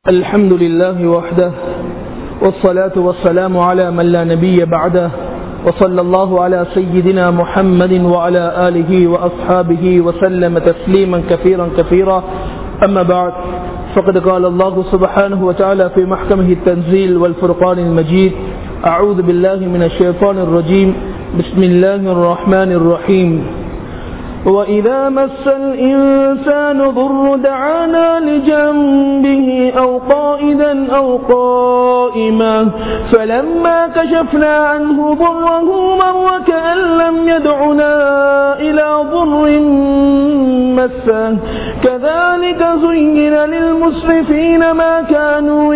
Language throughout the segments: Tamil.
الحمد لله وحده والصلاة والسلام على من لا نبي بعده وصلى الله على سيدنا محمد وعلى آله وأصحابه وسلم تسليما كثيرا كثيرا أما بعد فقد قال الله سبحانه وتعالى في محكمه التنزيل والفرقان المجيد أعوذ بالله من الشيطان الرجيم بسم الله الرحمن الرحيم وإذا مس الإنسان ضر دعانا لجنبه أو قائدا أو قائما فلما كشفنا عنه ضره مر كأن لم يدعنا إلى ضر مسه كذلك زين للمسرفين ما كانوا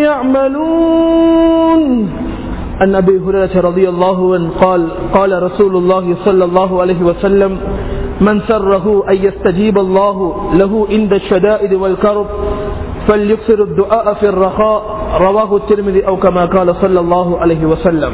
يعملون عن أبي هريرة رضي الله عنه قال قال رسول الله صلى الله عليه وسلم من سره أن يستجيب الله له عند الشدائد والكرب فليكثر الدعاء في الرخاء رواه الترمذي أو كما قال صلى الله عليه وسلم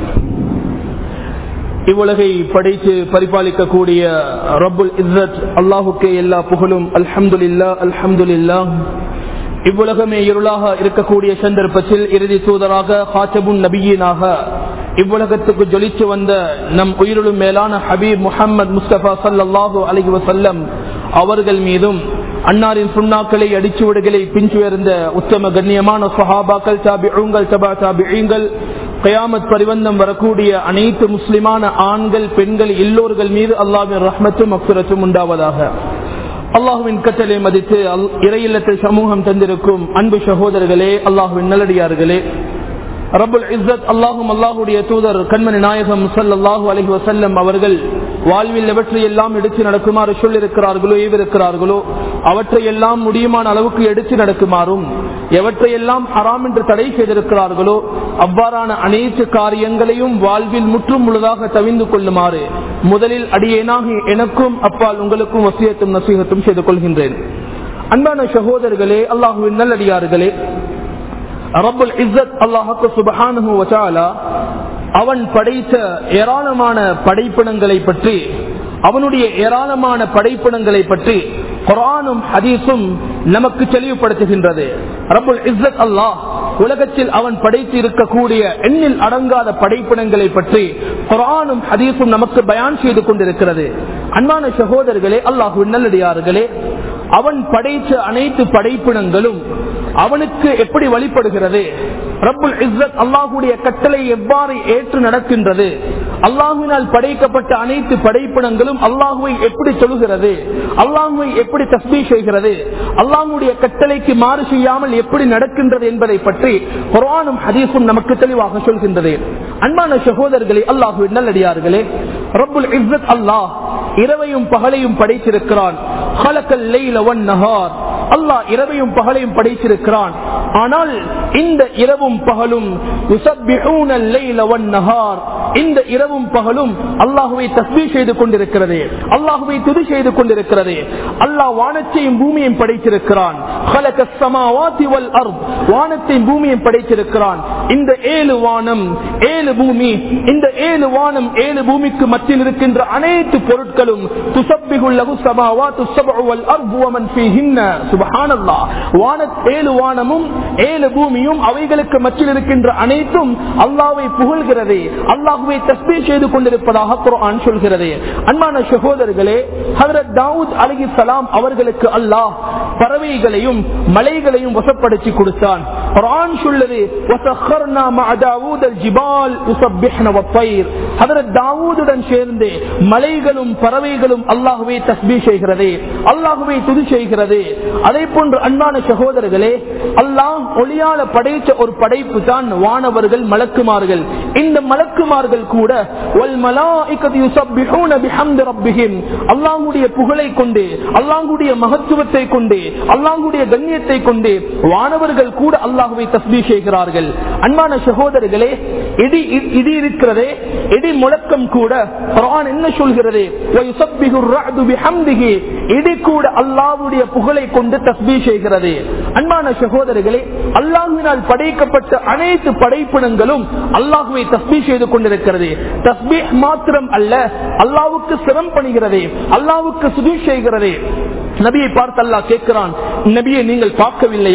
இவ்வுலகை படைத்து பரிபாலிக்கக்கூடிய ரப்புல் இஸ்ஸத் அல்லாஹுக்கே எல்லா புகழும் அல்ஹம்துலில்லா அல்ஹம்துலில்லா இவ்வுலகமே இருளாக இருக்கக்கூடிய சந்தர்ப்பத்தில் இறுதி தூதராக ஹாச்சபுன் நபியீனாக இவ்வுலகத்துக்கு ஜொலிச்சு வந்த நம் உயிரிலும் மேலான ஹபீப் முஹம்மது முஸ்தபா சல்லாஹூ அலஹி வசல்லம் அவர்கள் மீதும் அன்னாரின் சுண்ணாக்களை அடிச்சுவடுகளை பின்சுயர்ந்த உத்தம கண்ணியமான சஹாபாக்கள் தாபிகள் தபா தாபிகள் கயாமத் பரிவந்தம் வரக்கூடிய அனைத்து முஸ்லிமான ஆண்கள் பெண்கள் எல்லோர்கள் மீது அல்லாவின் ரஹ்மத்தும் அக்சுரத்தும் உண்டாவதாக அல்லாஹுவின் கட்டளை மதித்து இறையில்லத்தில் சமூகம் தந்திருக்கும் அன்பு சகோதரர்களே அல்லாஹுவின் நல்லடியார்களே ரபுல் இஸ்ஸத் அல்லாஹும் அல்லாஹுடைய தூதர் கண்மணி நாயகம் சல்லாஹூ அலஹி வசல்லம் அவர்கள் வாழ்வில் எவற்றை எல்லாம் எடுத்து நடக்குமாறு சொல்லிருக்கிறார்களோ ஏவிருக்கிறார்களோ அவற்றை எல்லாம் முடியுமான அளவுக்கு எடுத்து நடக்குமாறும் எவற்றை எல்லாம் ஹராம் என்று தடை செய்திருக்கிறார்களோ அவ்வாறான அனைத்து காரியங்களையும் வாழ்வில் முற்றும் முழுதாக தவிந்து கொள்ளுமாறு முதலில் அடியேனாகி எனக்கும் அப்பால் உங்களுக்கும் வசியத்தும் நசீகத்தும் செய்து கொள்கின்றேன் அன்பான சகோதரர்களே அல்லாஹுவின் நல்லடியார்களே ரபுல் இஸ்ஸத் அல்லாஹு சுபஹானு வச்சாலா அவன் படைத்த ஏராளமான படைப்பினங்களை பற்றி அவனுடைய ஏராளமான படைப்பினங்களை பற்றி குரானும் ஹதீஸும் நமக்கு தெளிவுபடுத்துகின்றது ரபுல் இஸ்ஸத் அல்லாஹ் உலகத்தில் அவன் படைத்து இருக்கக்கூடிய எண்ணில் அடங்காத படைப்பினங்களை பற்றி குரானும் ஹதீஸும் நமக்கு பயான் செய்து கொண்டிருக்கிறது அன்பான சகோதரர்களே அல்லாஹு நல்லடியார்களே அவன் படைத்த அனைத்து படைப்பினங்களும் அவனுக்கு எப்படி வழிபடுகிறது ரப்புல் இஸ்ஸத் அல்லாஹுடைய கட்டளை எவ்வாறு ஏற்று நடக்கின்றது அல்லாஹுவினால் படைக்கப்பட்ட அனைத்து படைப்பினங்களும் அல்லாஹுவை எப்படி சொல்லுகிறது அல்லாஹுவை எப்படி தஸ்மீ செய்கிறது அல்லாஹுடைய கட்டளைக்கு மாறு செய்யாமல் எப்படி நடக்கின்றது என்பதை பற்றி குரானும் ஹதீஸும் நமக்கு தெளிவாக சொல்கின்றது அன்பான சகோதரர்களே அல்லாஹுவின் நல்லடியார்களே ரப்புல் இஸ்ஸத் அல்லாஹ் இரவையும் பகலையும் படைத்திருக்கிறான் அல்லாஹ் இரவையும் பகலையும் படைத்திருக்கிறான் ஆனால் இந்த இரவும் பகலும் இந்த இரவும் பகலும் அல்லாஹுவை தஸ்மீ செய்து கொண்டிருக்கிறது அல்லாஹுவை துதி செய்து கொண்டிருக்கிறது அல்லாஹ் வானத்தையும் பூமியையும் படைத்திருக்கிறான் வானத்தையும் பூமியையும் படைத்திருக்கிறான் இந்த ஏழு வானம் ஏழு பூமி இந்த ஏழு வானம் ஏழு பூமிக்கு மத்தியில் இருக்கின்ற அனைத்து பொருட்களும் ஏழு வானமும் ஏழு பூமியும் அவைகளுக்கு மத்தியில் இருக்கின்ற அனைத்தும் அல்லாவை புகழ்கிறது அல்லாஹுவை தஸ்பீ செய்து கொண்டிருப்பதாக குரான் சொல்கிறது அன்பான சகோதரர்களே ஹதரத் தாவூத் அலி சலாம் அவர்களுக்கு அல்லாஹ் பறவைகளையும் மலைகளையும் வசப்படுத்தி கொடுத்தான் குரான் சொல்லுது தாவூதுடன் சேர்ந்து மலைகளும் பறவைகளும் அல்லாஹுவை தஸ்பீ செய்கிறது அல்லாஹுவை துதி செய்கிறது அதே போன்று அன்பான சகோதரர்களே அல்லாஹ் ஒளியால படைத்த ஒரு படைப்பு தான் வானவர்கள் மலக்குமார்கள் இந்த மலக்குமார்கள் கூட அல்லாஹுடைய புகழை கொண்டு அல்லாஹுடைய மகத்துவத்தை கொண்டு அல்லாஹுடைய கண்ணியத்தை கொண்டு வானவர்கள் கூட அல்லாஹுவை தஸ்பீ செய்கிறார்கள் அன்பான சகோதரர்களே இடி இடி இருக்கிறதே இடி முழக்கம் கூட குரான் என்ன சொல்கிறது இடி கூட அல்லாஹுடைய புகழை கொண்டு தஸ்பீ செய்கிறது அன்பான சகோதரர்களே அல்லாஹுவினால் படைக்கப்பட்ட அனைத்து படைப்பினங்களும் அல்லாஹுவை தஸ்பீ செய்து கொண்டிருக்கிறது தஸ்பீ மாத்திரம் அல்ல அல்லாவுக்கு சிரம் பணிகிறது அல்லாவுக்கு சுதி செய்கிறது நபியை பார்த்து அல்லாஹ் கேட்கிறான் நபியை நீங்கள் பார்க்கவில்லையா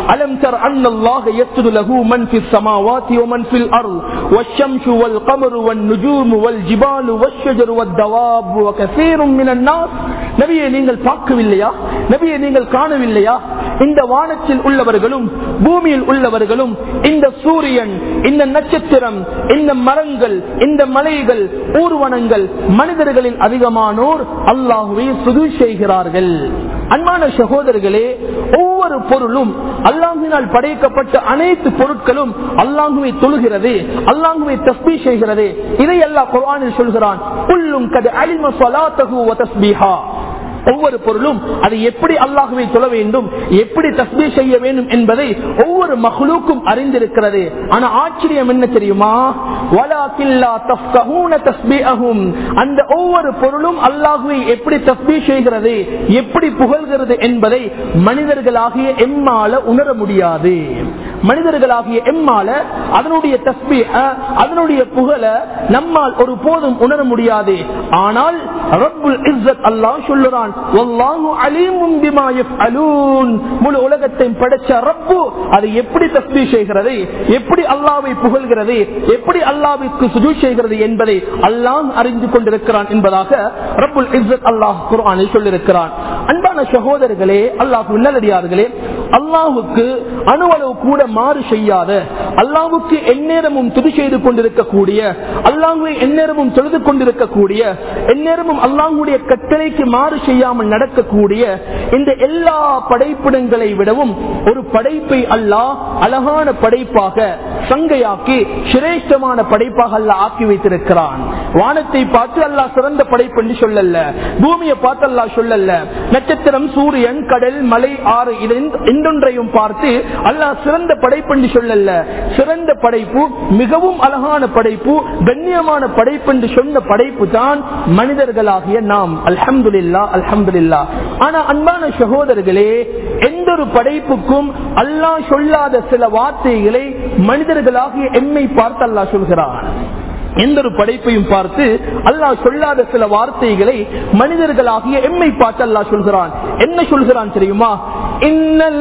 அலம் தர் அன்னல்லாஹ யஸ்ஜுது லஹு மன் ஃபிஸ் ஸமாவாதி வ மன் ஃபில் அர்ض் வஷ்ஷம்ஸு வல் கமரு வன் நுஜூமு வல் ஜிபாலு வஷ்ஷஜரு வத்தவாப் வ கஸீரும் மினன் நாஸ் நபியே நீங்கள் பார்க்கவில்லையா நபியே நீங்கள் காணவில்லையா இந்த வானத்தில் உள்ளவர்களும் பூமியில் உள்ளவர்களும் இந்த சூரியன் இந்த நட்சத்திரம் இந்த மரங்கள் இந்த மலைகள் ஊர்வனங்கள் மனிதர்களில் அதிகமானோர் அல்லாஹுவை சுது செய்கிறார்கள் அன்பான சகோதரர்களே ஒவ்வொரு பொருளும் அல்லாஹினால் படைக்கப்பட்ட அனைத்து பொருட்களும் அல்லாஹுவை தொழுகிறது அல்லாஹுவை தஸ்பீ செய்கிறது இதை அல்லாஹ் குர்ஆனில் சொல்கிறான் புல்லும் கது அலிம ஸலாத்தஹு வ தஸ்பீஹா ஒவ்வொரு பொருளும் அது எப்படி அல்லாஹுவை சொல்ல வேண்டும் எப்படி தஸ்பீ செய்ய வேண்டும் என்பதை ஒவ்வொரு மகளுக்கும் அறிந்திருக்கிறது ஆனா ஆச்சரியம் என்ன தெரியுமா வலாக்கில்லா தஃப்கஹூன தஸ்பீஅஹும் அந்த ஒவ்வொரு பொருளும் அல்லாஹுவை எப்படி தஸ்பீ செய்கிறது எப்படி புகழ்கிறது என்பதை மனிதர்களாகிய எம்மால உணர முடியாது மனிதர்களாகிய எம்மால அதனுடைய தஸ்பீ அதனுடைய புகழ நம்மால் ஒரு போதும் உணர முடியாது ஆனால் ரப்புல் இஸ்ஸத் அல்லாஹ் சொல்லுறான் வல்லாஹு அலீமும் பிமா யஃஅலூன் முழு உலகத்தை படைச்ச ரப்பு அது எப்படி தஸ்பீ செய்கிறது எப்படி அல்லாஹ்வை புகழ்கிறது எப்படி அல்லாஹ்வுக்கு சுஜூத் செய்கிறது என்பதை அல்லாஹ் அறிந்து கொண்டிருக்கிறான் என்பதாக ரப்புல் இஸ்ஸத் அல்லாஹ் குர்ஆனில் சொல்லியிருக்கிறான் அன்பான சகோதரர்களே அல்லாஹ் நல்லடியார்களே அல்லாஹுக்கு அணுவளவு கூட மாறு செய்யாத அல்லாஹுக்கு எந்நேரமும் துதி செய்து கொண்டிருக்கக்கூடிய அல்லாஹுவை எந்நேரமும் தொழுது கொண்டிருக்கக்கூடிய எந்நேரமும் அல்லாஹுடைய கட்டளைக்கு மாறு செய்யாமல் நடக்கக்கூடிய இந்த எல்லா படைப்பிடங்களை விடவும் ஒரு படைப்பை அல்லாஹ் அழகான படைப்பாக சங்கையாக்கி சிரேஷ்டமான படைப்பாக அல்லாஹ் ஆக்கி வைத்திருக்கிறான் வானத்தை பார்த்து அல்லாஹ் சிறந்த படைப்பு என்று சொல்லல பூமியை பார்த்து அல்லாஹ் சொல்லல நட்சத்திரம் சூரியன் கடல் மலை ஆறு இது இன்றொன்றையும் பார்த்து அல்லாஹ் சிறந்த படைப்பு என்று சொல்லல சிறந்த படைப்பு மிகவும் அழகான படைப்பு கண்ணியமான படைப்பு என்று சொன்ன படைப்பு தான் மனிதர்களாகிய நாம் அல்ஹம்துலில்லா அல்ஹம்துலில்லா ஆனா அன்பான சகோதரர்களே எந்த ஒரு படைப்புக்கும் அல்லாஹ் சொல்லாத சில வார்த்தைகளை மனிதர்களாகிய எம்மை பார்த்து அல்லாஹ் சொல்கிறான் எந்த ஒரு படைப்பையும் பார்த்து அல்லாஹ் சொல்லாத சில வார்த்தைகளை மனிதர்களாகிய எம்மை பார்த்து அல்லாஹ் சொல்கிறான் என்ன சொல்கிறான் தெரியுமா இன்னல்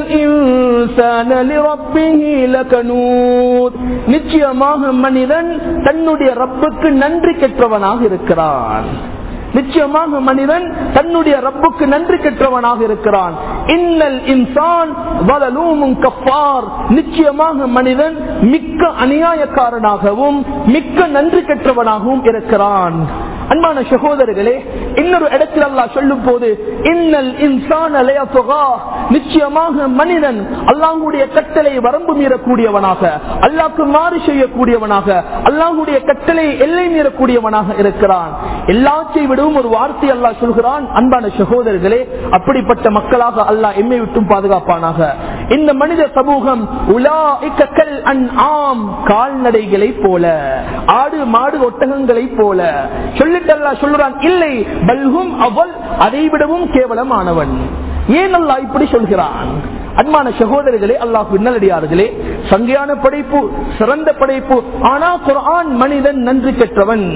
இன்சான லிரப்பிஹி லகனூத் நிச்சயமாக மனிதன் தன்னுடைய ரப்புக்கு நன்றி கெட்டவனாக இருக்கிறான் நிச்சயமாக மனிதன் தன்னுடைய ரப்புக்கு நன்றி கெட்டவனாக இருக்கிறான் இன்னல் இன்சான் வலலூமும் கஃபார் நிச்சயமாக மனிதன் மிக்க அநியாயக்காரனாகவும் மிக்க நன்றி கெட்டவனாகவும் இருக்கிறான் அன்பான சகோதரர்களே இன்னொரு இடத்தில் அல்லாஹ் சொல்லும் போது இன்னல் இன்சான் நிச்சயமாக மனிதன் அல்லாஹுடைய கட்டளை வரம்பு மீறக்கூடியவனாக அல்லாஹ்க்கு மாறு செய்யக்கூடியவனாக அல்லாஹுடைய கட்டளை எல்லை மீறக்கூடியவனாக இருக்கிறான் எல்லாத்தையும் விடவும் ஒரு வார்த்தை அல்லாஹ் சொல்கிறான் அன்பான சகோதரர்களே அப்படிப்பட்ட மக்களாக அல்லாஹ் எம்மை விட்டும் பாதுகாப்பானாக இந்த மனித சமூகம் உலா இக்கல் அன் ஆம் கால்நடைகளை போல ஆடு மாடு ஒட்டகங்களை போல சொல்லிட்டு அல்லாஹ் சொல்றான் இல்லை பல்கும் அவள் அதை விடவும் கேவலமானவன் ஏன் அல்லாஹ் இப்படி சொல்கிறான் அன்பான சகோதரர்களே அல்லாஹ் நல்லடியார்களே சங்கையான படைப்பு சிறந்த படைப்பு ஆனா குர்ஆன் மனிதன் நன்றி பெற்றவன்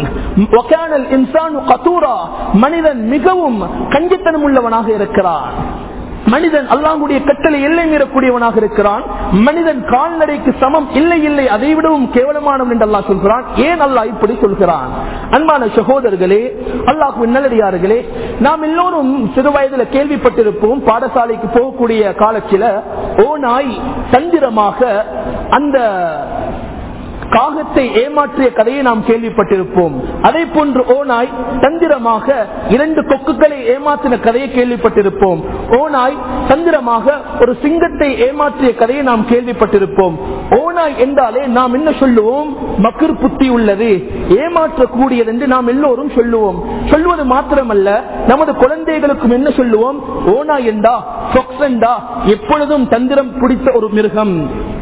மனிதன் மிகவும் கஞ்சித்தனம் உள்ளவனாக இருக்கிறான் மனிதன் அல்லாஹுடைய கட்டளை எல்லை மீறக்கூடியவனாக இருக்கிறான் மனிதன் கால்நடைக்கு சமம் இல்லை இல்லை அதை விடவும் கேவலமானவன் என்று அல்லாஹ் சொல்கிறான் ஏன் அல்லாஹ் இப்படி சொல்கிறான் அன்பான சகோதரர்களே அல்லாஹு நல்லடியார்களே நாம் எல்லோரும் சிறு வயதுல கேள்விப்பட்டிருப்போம் பாடசாலைக்கு போகக்கூடிய காலத்தில ஓ நாய் தந்திரமாக அந்த காகத்தை ஏமாற்றிய கதையை நாம் கேள்விப்பட்டிருப்போம் அதே போன்று ஓநாய் தந்திரமாக இரண்டு கொக்குகளை ஏமாற்றின கதையை கேள்விப்பட்டிருப்போம் ஓநாய் தந்திரமாக ஒரு சிங்கத்தை ஏமாற்றிய கதையை நாம் கேள்விப்பட்டிருப்போம் ஓநாய் என்றாலே நாம் என்ன சொல்லுவோம் மக்குர் புத்தி உள்ளது ஏமாற்றக்கூடியது என்று நாம் எல்லோரும் சொல்லுவோம் சொல்லுவது மாத்திரமல்ல நமது குழந்தைகளுக்கும் என்ன சொல்லுவோம் ஓநாய் என்றா சொக்ஸ் என்றா எப்பொழுதும் தந்திரம் பிடித்த ஒரு மிருகம்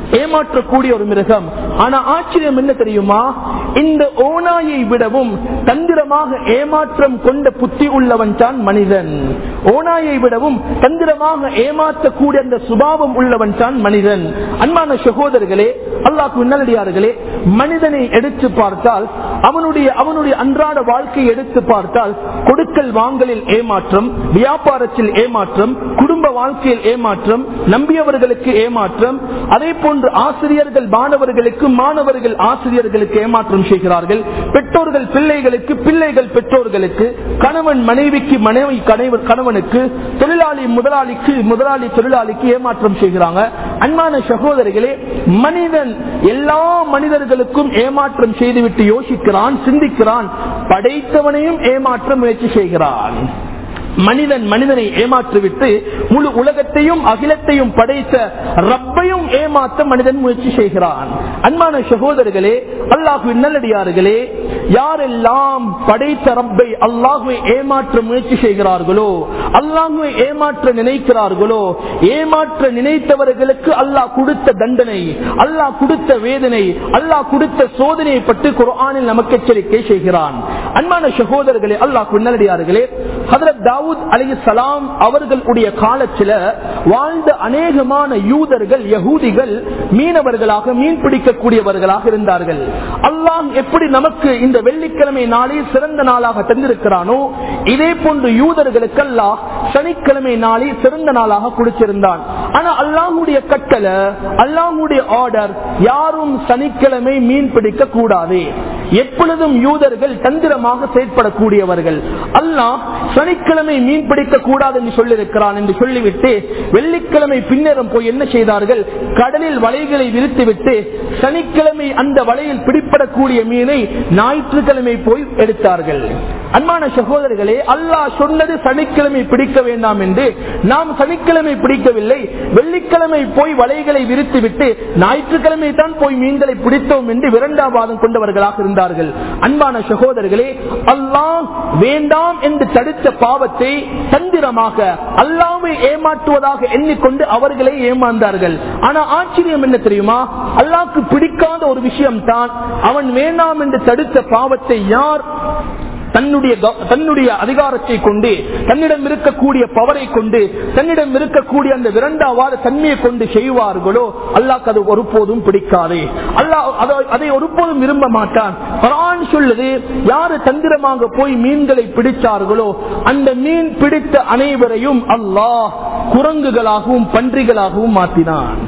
ஏமாற்றக்கூடிய ஒரு மிருகம் ஆனா ஆச்சரியம் என்ன தெரியுமா இந்த ஓனாயை விடவும் தந்திரமாக ஏமாற்றம் கொண்ட புத்தி உள்ளவன் தான் மனிதன் ஓனாயை விடவும் தந்திரமாக ஏமாற்றக்கூடிய அந்த சுபாவம் உள்ளவன் தான் மனிதன் அன்பான சகோதரர்களே அல்லாஹ் நல்லடியார்களே மனிதனை எடுத்து பார்த்தால் அவனுடைய அவனுடைய அன்றாட வாழ்க்கையை எடுத்து பார்த்தால் கொடுக்கல் வாங்கலில் ஏமாற்றம் வியாபாரத்தில் ஏமாற்றம் குடும்ப வாழ்க்கையில் ஏமாற்றம் நம்பியவர்களுக்கு ஏமாற்றம் அதே போன்று ஆசிரியர்கள் மாணவர்களுக்கு மாணவர்கள் ஆசிரியர்களுக்கு ஏமாற்றம் செய்கிறார்கள் பெற்றோர்கள் பிள்ளைகளுக்கு பிள்ளைகள் பெற்றோர்களுக்கு கணவன் மனைவிக்கு மனைவி கணவன் கணவனுக்கு தொழிலாளி முதலாளிக்கு முதலாளி தொழிலாளிக்கு ஏமாற்றம் செய்கிறாங்க அன்பான சகோதரிகளே மனிதன் எல்லா மனிதர்களுக்கும் ஏமாற்றம் செய்துவிட்டு யோசிக்கிறான் சிந்திக்கிறான் படைத்தவனையும் ஏமாற்ற முயற்சி செய்கிறான் மனிதன் மனிதனை ஏமாற்றிவிட்டு முழு உலகத்தையும் அகிலத்தையும் படைத்த ரப்பையும் ஏமாற்ற மனிதன் முயற்சி செய்கிறான் அன்பான சகோதரர்களே அல்லாஹு நல்லடியார்களே யாரெல்லாம் படைத்த ரப்பை அல்லாஹுவை ஏமாற்ற முயற்சி செய்கிறார்களோ அல்லாஹுவை ஏமாற்ற நினைக்கிறார்களோ ஏமாற்ற நினைத்தவர்களுக்கு அல்லாஹ் கொடுத்த தண்டனை அல்லாஹ் கொடுத்த வேதனை அல்லாஹ் கொடுத்த சோதனையை பற்றி குரானில் நமக்கு எச்சரிக்கை செய்கிறான் அன்பான சகோதரர்களே அல்லாஹ் நல்லடியார்களே ஹதரத் தாவூத் அலி சலாம் அவர்களுடைய காலத்தில் வாழ்ந்த அநேகமான யூதர்கள் யகூதிகள் மீனவர்களாக மீன் பிடிக்கக்கூடியவர்களாக இருந்தார்கள் அல்லாஹ் எப்படி நமக்கு இந்த வெள்ளிக்கிழமை நாளை சிறந்த நாளாக தந்திருக்கிறானோ இதே போன்று யூதர்களுக்கு அல்லாஹ் சனிக்கிழமை நாளை சிறந்த நாளாக கொடுத்திருந்தான் ஆனா அல்லாஹுடைய கட்டளை அல்லாஹுடைய ஆர்டர் யாரும் சனிக்கிழமை மீன் பிடிக்க கூடாது எப்பொழுதும் யூதர்கள் தந்திரமாக செயற்படக்கூடியவர்கள் அல்லாஹ் சனிக்கிழமை மீன் பிடிக்க கூடாது என்று சொல்லியிருக்கிறான் என்று சொல்லிவிட்டு வெள்ளிக்கிழமை பின்னரும் போய் என்ன செய்தார்கள் கடலில் வலைகளை விரித்துவிட்டு சனிக்கிழமை அந்த வலையில் பிடிப்படக்கூடிய மீனை ஞாயிற்றுக்கிழமை போய் எடுத்தார்கள் அன்பான சகோதரர்களே அல்லாஹ் சொன்னது சனிக்கிழமை பிடிக்க வேண்டாம் என்று நாம் சனிக்கிழமை பிடிக்கவில்லை வெள்ளிக்கிழமை போய் வலைகளை விரித்துவிட்டு ஞாயிற்றுக்கிழமை தான் போய் மீன்களை பிடித்தோம் என்று விரண்டாவாதம் கொண்டவர்களாக இருந்தார்கள் அன்பான சகோதரர்களே அல்லாஹ் வேண்டாம் என்று தடுத்த பாவத்தை தந்திரமாக அல்லாவை ஏமாற்றுவதாக எண்ணிக்கொண்டு அவர்களை ஏமாந்தார்கள் ஆனா ஆச்சரியம் என்ன தெரியுமா அல்லாவுக்கு பிடிக்காத ஒரு விஷயம் தான் அவன் வேண்டாம் என்று தடுத்த பாவத்தை யார் தன்னுடைய தன்னுடைய அதிகாரத்தை கொண்டு தன்னிடம் இருக்கக்கூடிய பவரை கொண்டு தன்னிடம் இருக்கக்கூடிய அந்த விரண்டாவாத தன்மையை கொண்டு செய்வார்களோ அல்லாஹ் அது ஒருபோதும் பிடிக்காது அல்லாஹ் அதை ஒருபோதும் விரும்ப மாட்டான் குரான் சொல்லுது யாரு தந்திரமாக போய் மீன்களை பிடித்தார்களோ அந்த மீன் பிடித்த அனைவரையும் அல்லாஹ் குரங்குகளாகவும் பன்றிகளாகவும் மாற்றினான்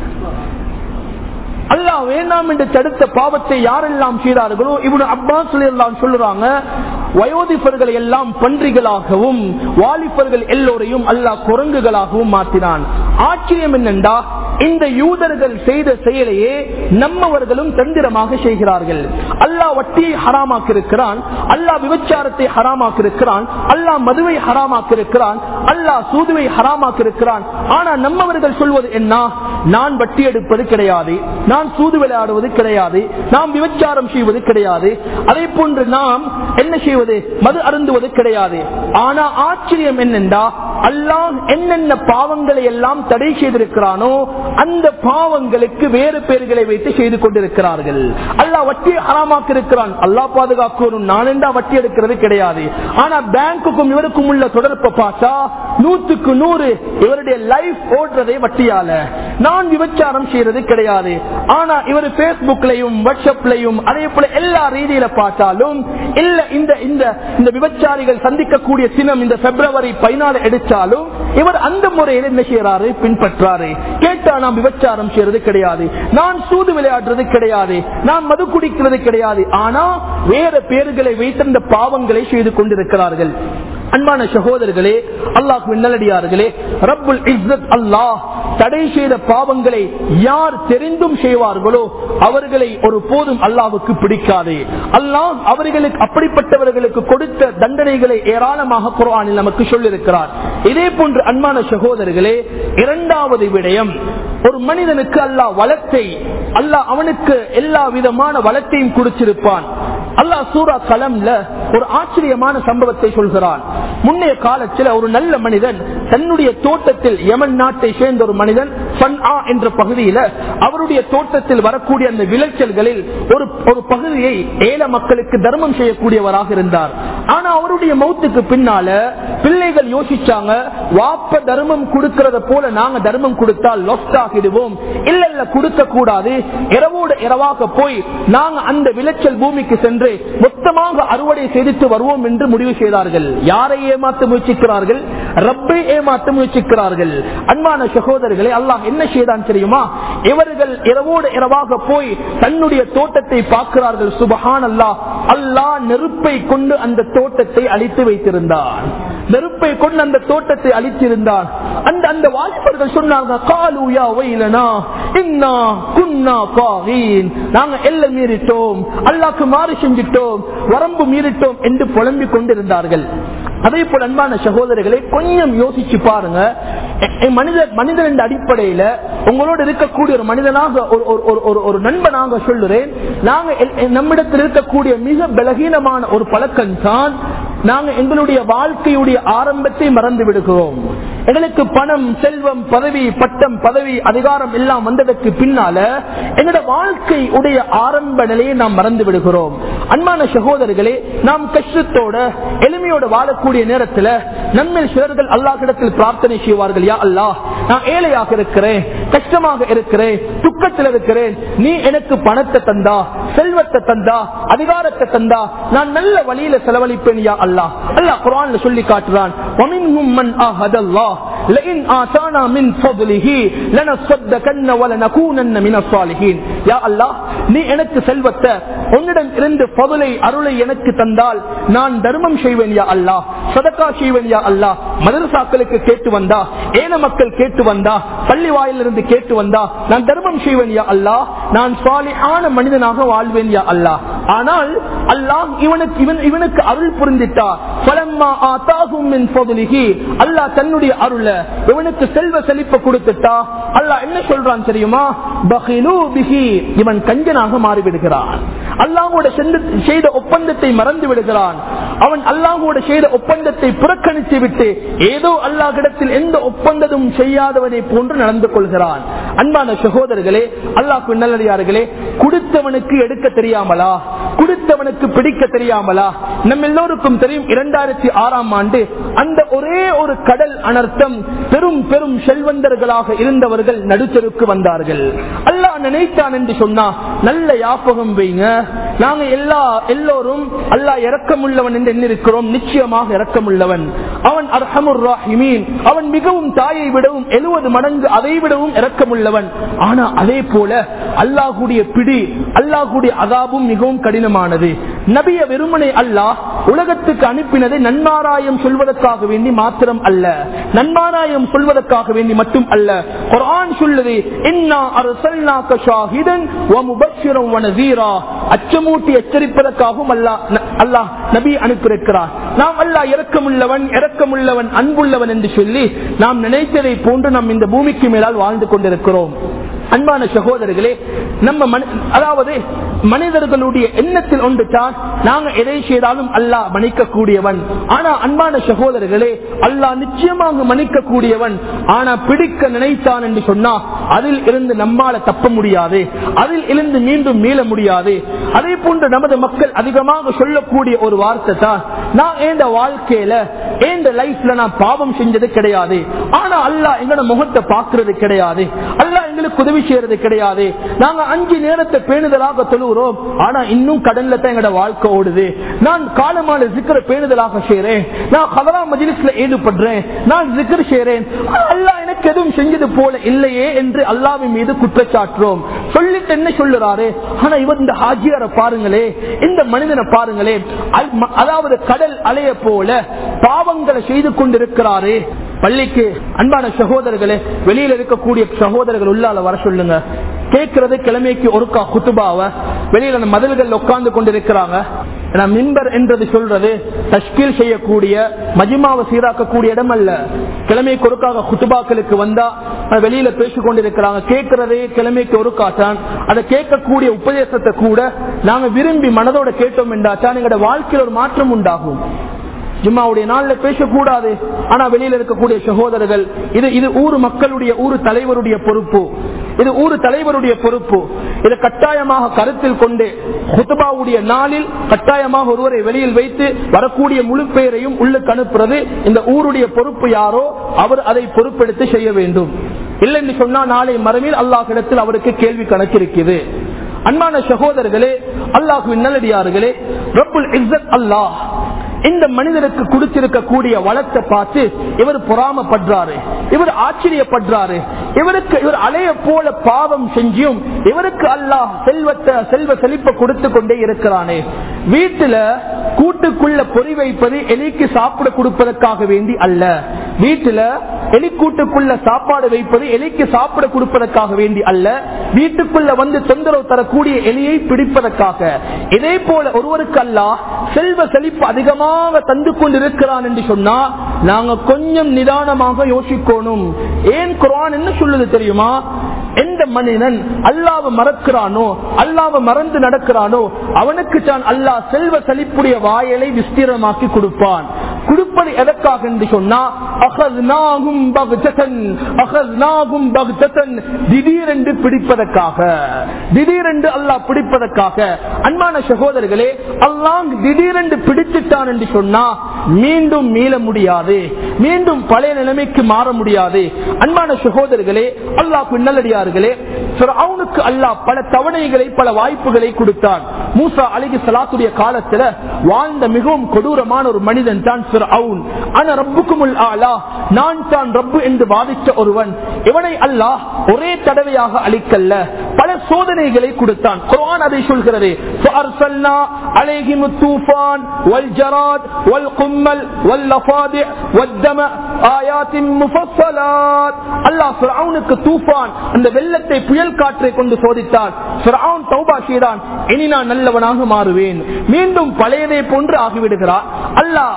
அல்லாஹ் வேண்டாம் என்று தடுத்த பாவத்தை யாரெல்லாம் செய்தார்களோ இவனு அப்பாஸ் எல்லாம் சொல்லுறாங்க வயோதிபர்களை எல்லாம் பன்றிகளாகவும் வாலிபர்கள் எல்லோரையும் அல்லாஹ் குரங்குகளாகவும் மாற்றினான் ஆச்சரியம் என்னென்றா இந்த யூதர்கள் செய்த செயலையே நம்மவர்களும் தந்திரமாக செய்கிறார்கள் அல்லாஹ் வட்டியை ஹராமாக்கிருக்கிறான் அல்லாஹ் விபச்சாரத்தை ஹராமாக்கிருக்கிறான் அல்லாஹ் மதுவை ஹராமாக்கிருக்கிறான் அல்லாஹ் சூதுவை ஹராமாக்கிருக்கிறான் ஆனா நம்மவர்கள் சொல்வது என்ன நான் வட்டி எடுப்பது கிடையாது நான் சூது விளையாடுவது கிடையாது நாம் விபச்சாரம் செய்வது கிடையாது அதே போன்று நாம் என்ன செய்வது மது அருந்துவது கிடையாது ஆனா ஆச்சரியம் என்னென்றா அல்லாஹ் என்னென்ன பாவங்களை எல்லாம் தடை செய்திருக்கிறானோ அந்த பாவங்களுக்கு வேறு பேர்களை வைத்து செய்து கொண்டிருக்கிறார்கள் அல்லாஹ் வட்டி ஹராமாக்க இருக்கிறான் அல்லாஹ் பாதுகாக்கணும் நான் என்றா வட்டி எடுக்கிறது கிடையாது ஆனா பேங்குக்கும் இவருக்கும் உள்ள தொடர்பை பார்த்தா நூத்துக்கு நூறு இவருடைய லைஃப் ஓடுறதை வட்டியால நான் விபச்சாரம் செய்யறது கிடையாது ஆனா இவர் பேஸ்புக்லையும் வாட்ஸ்அப்லையும் அதே போல எல்லா ரீதியில பார்த்தாலும் இல்ல இந்த இந்த இந்த விபச்சாரிகள் சந்திக்கக்கூடிய தினம் இந்த பிப்ரவரி பதினாலு எடுத்தாலும் இவர் அந்த முறையில் என்ன செய்யறாரு பின்பற்றாரு கேட்டா நாம் விபச்சாரம் செய்யறது கிடையாது நான் சூது விளையாடுறது கிடையாது நான் மது குடிக்கிறது கிடையாது ஆனா வேற பேர்களை வைத்திருந்த பாவங்களை செய்து கொண்டிருக்கிறார்கள் அன்பான சகோதரர்களே அல்லாஹ் நல்லடியார்களே ரப்புல் இஸ்ஸத் அல்லாஹ் தடை செய்த பாவங்களை யார் தெரிந்தும் செய்வார்களோ அவர்களை ஒரு போதும் அல்லாவுக்கு பிடிக்காது அல்லாஹ் அவர்களுக்கு அப்படிப்பட்டவர்களுக்கு கொடுத்த தண்டனைகளை ஏராளமாக குரானில் நமக்கு சொல்லியிருக்கிறார் இதே போன்று அன்பான சகோதரர்களே இரண்டாவது விடயம் ஒரு மனிதனுக்கு அல்லாஹ் வளத்தை அல்லாஹ் அவனுக்கு எல்லா விதமான வளத்தையும் கொடுத்திருப்பான் அல்லாஹ் சூரா கலம்ல ஒரு ஆச்சரியமான சம்பவத்தை சொல்கிறான் முன்னைய காலத்தில் ஒரு நல்ல மனிதன் தன்னுடைய தோட்டத்தில் யமன் நாட்டை சேர்ந்த ஒரு மனிதன் சன்ஆ என்ற பகுதியில அவருடைய தோட்டத்தில் வரக்கூடிய அந்த விளைச்சல்களில் ஒரு ஒரு பகுதியை ஏழை மக்களுக்கு தர்மம் செய்யக்கூடியவராக இருந்தார் ஆனா அவருடைய மௌத்துக்கு பின்னால பிள்ளைகள் யோசிச்சாங்க வாப்ப தர்மம் கொடுக்கறத போல நாங்க தர்மம் கொடுத்தால் லொஸ்ட் ஆகிடுவோம் இல்ல இல்ல கொடுக்க கூடாது இரவோடு இரவாக போய் நாங்க அந்த விளைச்சல் பூமிக்கு சென்று மொத்தமாக அறுவடை செய்துட்டு வருவோம் என்று முடிவு செய்தார்கள் யாரை ஏமாத்த முயற்சிக்கிறார்கள் ரப்பை ஏமாத்த முயற்சிக்கிறார்கள் அன்பான சகோதரர்களை அல்லாஹ் என்ன செய்தான் தெரியுமா இவர்கள் இரவோடு இரவாக போய் தன்னுடைய தோட்டத்தை பார்க்கிறார்கள் சுபஹான் அல்லாஹ் அல்லாஹ் நெருப்பை கொண்டு அந்த தோட்டத்தை அழித்து வைத்திருந்தார் நெருப்பை கொண்டு அந்த தோட்டத்தை அழித்திருந்தார் அந்த அந்த வாலிபர்கள் சொன்னாங்க காலூயா வைலனா இன்னா குன்னா காகீன் நாங்க எல்லை மீறிட்டோம் அல்லாக்கு மாறி செஞ்சிட்டோம் வரம்பு மீறிட்டோம் என்று புலம்பிக் கொண்டிருந்தார்கள் அதே போல அன்பான சகோதரர்களை கொஞ்சம் யோசிச்சு பாருங்க மனிதர் மனிதன் என்ற அடிப்படையில உங்களோட இருக்கக்கூடிய ஒரு மனிதனாக ஒரு ஒரு ஒரு ஒரு நண்பனாக சொல்லுறேன் நாங்க நம்மிடத்தில் இருக்கக்கூடிய மிக பலகீனமான ஒரு பழக்கம் தான் நாங்க எங்களுடைய வாழ்க்கையுடைய ஆரம்பத்தை மறந்து விடுகிறோம் எங்களுக்கு பணம் செல்வம் பதவி பட்டம் பதவி அதிகாரம் எல்லாம் வந்ததற்கு பின்னால எங்களோட வாழ்க்கை உடைய ஆரம்ப நிலையை நாம் மறந்து விடுகிறோம் அன்பான சகோதரர்களே நாம் கஷ்டத்தோட எளிமையோட வாழக்கூடிய நேரத்தில் நம்மில் சிலர்கள் அல்லாஹிடத்தில் பிரார்த்தனை செய்வார்கள் யா அல்லாஹ் நான் ஏழையாக இருக்கிறேன் கஷ்டமாக இருக்கிறேன் துக்கத்தில் இருக்கிறேன் நீ எனக்கு பணத்தை தந்தா செல்வத்தை தந்தா அதிகாரத்தை தந்தா நான் நல்ல வழியில செலவழிப்பேன் யா அல்லாஹ் அல்லாஹ் குரான்ல சொல்லி காட்டுறான் وَمِنْهُمْ مَنْ آهَدَ اللَّهِ لَئِنْ آتَانَا مِنْ فَضْلِهِ لَنَصَّدَّقَنَّ وَلَنَكُونَنَّ مِنَ الصَّالِحِينَ யா அல்லாஹ் நீ எனக்கு செல்வத்தை உன்னிடம் இருந்து பதுலை அருளை எனக்கு தந்தால் நான் தர்மம் செய்வேன் யா அல்லாஹ் சதக்கா செய்வேன் யா அல்லாஹ் மதரசாக்களுக்கு கேட்டு வந்தா ஏன மக்கள் கேட்டு வந்தா பள்ளி வாயிலிருந்து கேட்டு வந்தா நான் தர்மம் செய்வேன் யா அல்லாஹ் நான் சாலிஹான மனிதனாக வாழ்வேன் யா அல்லாஹ் ஆனால் அல்லாஹ் இவனுக்கு இவன் இவனுக்கு அருள் புரிந்திட்டா பலம்மா ஆத்தாகும் மின் ஃபதுலிஹி அல்லாஹ் தன்னுடைய அருள இவனுக்கு செல்வ செழிப்ப கொடுத்துட்டா அல்லாஹ் என்ன சொல்றான் தெரியுமா பஹிலு பிஹி இவன் கஞ்சனாக மாறிவிடுகிறான் அல்லாஹோட செய்த ஒப்பந்தத்தை மறந்து விடுகிறான் அவன் அல்லாஹோட செய்த ஒப்பந்தத்தை புறக்கணித்து விட்டு ஏதோ அல்லாஹிடத்தில் எந்த ஒப்பந்தமும் செய்யாதவனை போன்று நடந்து கொள்கிறான் அன்பான சகோதரர்களே அல்லாஹ் நல்லடியார்களே கொடுத்தவனுக்கு எடுக்க தெரியாமலா கொடுத்தவனுக்கு பிடிக்க தெரியாமலா நம்ம எல்லோருக்கும் தெரியும் இரண்டாயிரத்தி ஆறாம் ஆண்டு அந்த ஒரே ஒரு கடல் அனர்த்தம் பெரும் பெரும் செல்வந்தர்களாக இருந்தவர்கள் நடுத்தருக்கு வந்தார்கள் அல்லாஹ் நினைத்தான் என்று சொன்னா நல்ல யாபகம் வைங்க நாங்க எல்லா எல்லோரும் அல்லாஹ் இறக்கமுள்ளவன் என்று எண்ணிருக்கிறோம் நிச்சயமாக இறக்கமுள்ளவன் அவன் அர்ஹமுர் ராஹிமீன் அவன் மிகவும் தாயை விடவும் எழுபது மடங்கு அதை விடவும் இறக்கமுள்ளவன் ஆனா அதே போல அல்லாஹுடைய பிடி அல்லாஹுடைய அதாபும் மிகவும் கடினமானது நபிய வெறுமனை அல்லாஹ் உலகத்துக்கு அனுப்பினதை நன்மாராயம் சொல்வதற்காக வேண்டி மாத்திரம் அல்ல நன்மாராயம் சொல்வதற்காக வேண்டி மட்டும் அல்ல குர்ஆன் சொல்லுது இன்னா அர்சல்னாக ஷாஹிதன் வ முபஷ்ஷிரன் வ நஸீரா அச்சமூட்டி எச்சரிப்பதற்காகவும் அல்லாஹ் அல்லாஹ் நபி அனுப்பியிருக்கிறார் நாம் அல்லாஹ் இரக்கமுள்ளவன் இரக்கமுள்ளவன் அன்புள்ளவன் என்று சொல்லி நாம் நினைத்ததை போன்று நாம் இந்த பூமிக்கு மேலால் வாழ்ந்து கொண்டிருக்கிறோம் அன்பான சகோதரர்களே நம்ம அதாவது மனிதர்களுடைய எண்ணத்தில் ஒன்றுதான் நாங்க எதை செய்தாலும் அல்லாஹ் மன்னிக்கக்கூடியவன் ஆனா அன்பான சகோதரர்களே அல்லாஹ் நிச்சயமாக மன்னிக்கக்கூடியவன் ஆனா பிடிக்க நினைத்தான் என்று சொன்னா அதில் இருந்து நம்மால தப்ப முடியாது அதில் இருந்து மீண்டும் மீள முடியாது அதே போன்று நமது மக்கள் அதிகமாக சொல்லக்கூடிய ஒரு வார்த்தை தான் நான் எந்த வாழ்க்கையில எந்த லைஃப்ல நான் பாவம் செஞ்சது கிடையாது ஆனா அல்லாஹ் எங்களோட முகத்தை பாக்குறது கிடையாது அல்லாஹ் எங்களுக்கு உதவி செய்யறது கிடையாது நாங்க அஞ்சு நேரத்தை பேணுதலாக தொழுகிறோம் ஆனா இன்னும் கடன்ல தான் எங்களோட வாழ்க்கை ஓடுது நான் காலமான சிக்கர பேணுதலாக செய்யறேன் நான் கதரா மஜிலிஸ்ல ஈடுபடுறேன் நான் சிக்கர் செய்யறேன் அல்லாஹ் எனக்கு எதுவும் செஞ்சது போல இல்லையே என்று அல்லாவின் மீது குற்றச்சாட்டுறோம் சொல்லிட்டு என்ன சொல்லுறாரு ஆனா இவர் இந்த ஹாஜியார பாருங்களே இந்த மனிதனை பாருங்களே அதாவது கடல் அலைய போல பாவங்களை செய்து கொண்டிருக்கிறாரே பள்ளிக்கு அன்பான சகோதரர்களே வெளியில இருக்கக்கூடிய சகோதரர்கள் உள்ளால வர சொல்லுங்க கேட்கறது கிழமைக்கு ஒருக்கா குத்துபாவ வெளியில அந்த மதில்கள் உட்கார்ந்து கொண்டிருக்கிறாங்க மிம்பர் என்றது சொல்றது தஷ்கீல் செய்யக்கூடிய மஜிமாவை சீராக்கக்கூடிய இடம் அல்ல கிழமைக்கு ஒருக்காக குத்துபாக்களுக்கு வந்தா வெளியில பேசிக் கொண்டிருக்கிறாங்க கேட்கறதே கிழமைக்கு ஒரு காட்டான் அதை கேட்கக்கூடிய உபதேசத்தை கூட நாங்க விரும்பி மனதோட கேட்டோம் என்றாச்சான் எங்களோட வாழ்க்கையில் ஒரு மாற்றம் உண்டாகும் ஜும்மாவுடைய நாள்ல பேசக்கூடாது ஆனா வெளியில இருக்கக்கூடிய சகோதரர்கள் இது இது ஊர் மக்களுடைய ஊர் தலைவருடைய பொறுப்பு இது ஊர் தலைவருடைய பொறுப்பு இதை கட்டாயமாக கருத்தில் கொண்டு ஹுத்துபாவுடைய நாளில் கட்டாயமாக ஒருவரை வெளியில் வைத்து வரக்கூடிய முழு பெயரையும் உள்ளுக்கு அனுப்புறது இந்த ஊருடைய பொறுப்பு யாரோ அவர் அதை பொறுப்பெடுத்து செய்ய வேண்டும் இல்லைன்னு சொன்னா நாளை மறுமையில் அல்லாஹிடத்தில் அவருக்கு கேள்வி கணக்கு இருக்குது அன்பான சகோதரர்களே அல்லாஹுவின் நல்லடியார்களே ரப்புல் இஸ்ஸத் அல்லாஹ் இந்த மனிதனுக்கு கொடுத்திருக்கக்கூடிய வளத்தை பார்த்து இவர் பொறாமப்படுறாரு இவர் ஆச்சரியப்படுறாரு இவருக்கு இவர் அலைய போல பாவம் செஞ்சும் இவருக்கு அல்லாஹ் செல்வத்தை செல்வ செழிப்பை கொடுத்து கொண்டே இருக்கிறானே வீட்டுல கூட்டுக்குள்ள பொறி வைப்பது எலிக்கு சாப்பிட கொடுப்பதற்காக வேண்டி அல்ல வீட்டுல எலிக்கூட்டுக்குள்ள சாப்பாடு வைப்பது எலிக்கு சாப்பிட கொடுப்பதற்காக வேண்டி அல்ல வீட்டுக்குள்ள வந்து தொந்தரவு தரக்கூடிய எலியை பிடிப்பதற்காக இதே போல ஒருவருக்கு அல்லாஹ் செல்வ செழிப்பு அதிகமாக தந்து கொண்டிருக்கிறான் என்று சொன்னா நாங்க கொஞ்சம் நிதானமாக யோசிக்கணும் ஏன் குரான் என்ன சொல்லுது தெரியுமா எந்த மனிதன் அல்லாவை மறக்கிறானோ அல்லாவை மறந்து நடக்கிறானோ அவனுக்கு தான் அல்லாஹ் செல்வ செழிப்புடைய வாயலை விஸ்தீரமாக்கி கொடுப்பான் கொடுப்பது எதற்காக என்று சொன்னா அகஸ்நாகும் பக்தன் அகஸ்நாகும் பக்தன் திடீரென்று பிடிப்பதற்காக திடீரென்று அல்லாஹ் பிடிப்பதற்காக அன்பான சகோதரர்களே அல்லாஹ் திடீரென்று பிடித்துட்டான் என்று சொன்னா மீண்டும் மீள முடியாது மீண்டும் பழைய நிலைமைக்கு மாற முடியாது அன்பான சகோதரர்களே அல்லாஹ் பின்னலடியார்களே அவனுக்கு அல்லாஹ் பல தவணைகளை பல வாய்ப்புகளை கொடுத்தான் மூசா அலிகி சலாத்துடைய காலத்துல வாழ்ந்த மிகவும் கொடூரமான ஒரு மனிதன் தான் ஆனா ரப்புக்குமுல் ஆலா நான் தான் ரப்பு என்று வாதித்த ஒருவன் இவனை அல்லாஹ் ஒரே தடவையாக அளிக்கல்ல பல சோதனைகளை கொடுத்தான் குர்ஆன் அதை சொல்கிறது فأرسلنا عليهم الطوفان والجراد والقمل واللفادع والدم آيات مفصلات அல்லாஹ் ஃபிரௌனுக்கு தூஃபான் அந்த வெள்ளத்தை புயல் காற்றை கொண்டு சோதித்தான் ஃபிரௌன் தௌபா செய்தான் இனி நான் நல்லவனாக மாறுவேன் மீண்டும் பழையதை போன்று ஆகிவிடுகிறார் அல்லாஹ்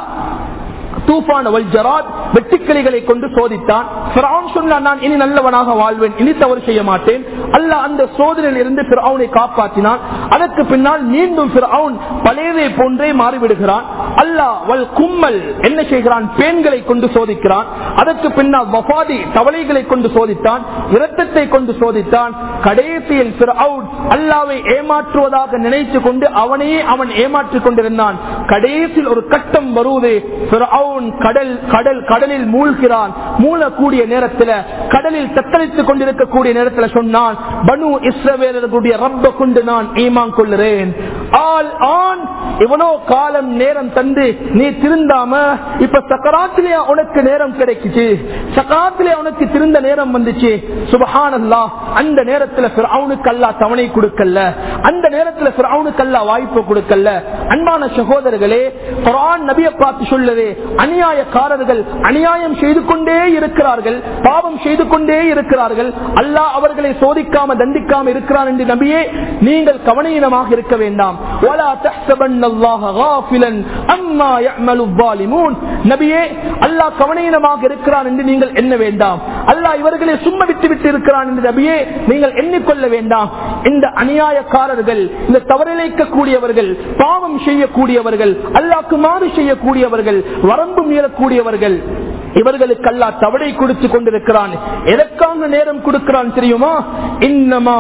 தூஃபான் ஜராத் வெட்டுக்கிளிகளை கொண்டு சோதித்தான் சொன்னான் நான் இனி நல்லவனாக வாழ்வேன் இனி தவறு செய்ய மாட்டேன் அல்ல அந்த சோதனையில் இருந்து பிறவுனை காப்பாற்றினான் அதற்கு பின்னால் மீண்டும் பிறவுன் பழையதை போன்றே மாறிவிடுகிறான் அல்லாஹ் வல் கும்மல் என்ன செய்கிறான் பேன்களை கொண்டு சோதிக்கிறான் அதற்கு பின்னால் வபாதி தவளைகளை கொண்டு சோதித்தான் இரத்தத்தை கொண்டு சோதித்தான் கடைசியில் பிறவுன் அல்லாவை ஏமாற்றுவதாக நினைத்து கொண்டு அவனையே அவன் ஏமாற்றிக் கொண்டிருந்தான் கடைசியில் ஒரு கட்டம் வருவது கடல் கடல் கடலில் மூழ்கிறான் மூழக்கூடிய நேரத்தில் கடலில் தத்தளித்துக் கொண்டிருக்கக்கூடிய நேரத்தில் சொன்னான் பனு இஸ்ரவேலர்களுடைய ரப்ப கொண்டு நான் ஈமான் கொள்ளுறேன் ஆள் ஆண் இவ்வளவு காலம் நேரம் தந்து நீ திருந்தாம இப்ப சக்கராத்திலே உனக்கு நேரம் கிடைக்குச்சு சக்கராத்திலே உனக்கு திருந்த நேரம் வந்துச்சு சுபஹானல்லா அந்த நேரத்தில் அவனுக்கு அல்லா தவணை கொடுக்கல அந்த நேரத்தில் அவனுக்கு அல்லா வாய்ப்பு கொடுக்கல அன்பான சகோதரர்களே குரான் நபியை பார்த்து சொல்லுது அநியாயக்காரர்கள் அநியாயம் செய்து கொண்டே இருக்கிறார்கள் பாவம் செய்து கொண்டே இருக்கிறார்கள் அல்லாஹ் அவர்களை சோதிக்காம தண்டிக்காம இருக்கிறார் என்று நபியே நீங்கள் கவனீனமாக இருக்க வேண்டாம் நபியே அல்லாஹ் கவனீனமாக இருக்கிறான் என்று நீங்கள் எண்ண வேண்டாம் அல்லாஹ் இவர்களை சும்மா விட்டு விட்டு இருக்கிறான் என்று நபியே நீங்கள் எண்ணிக்கொள்ள வேண்டாம் இந்த அநியாயக்காரர்கள் இந்த தவறிழைக்கக்கூடியவர்கள் பாவம் செய்யக்கூடியவர்கள் அல்லாக்கு மாறு செய்யக்கூடியவர்கள் வரம்பு மீறக்கூடியவர்கள் இவர்களுக்கு அல்லா தவறை கொடுத்து கொண்டிருக்கிறான் எதற்காக நேரம் கொடுக்கிறான் தெரியுமா இன்னமா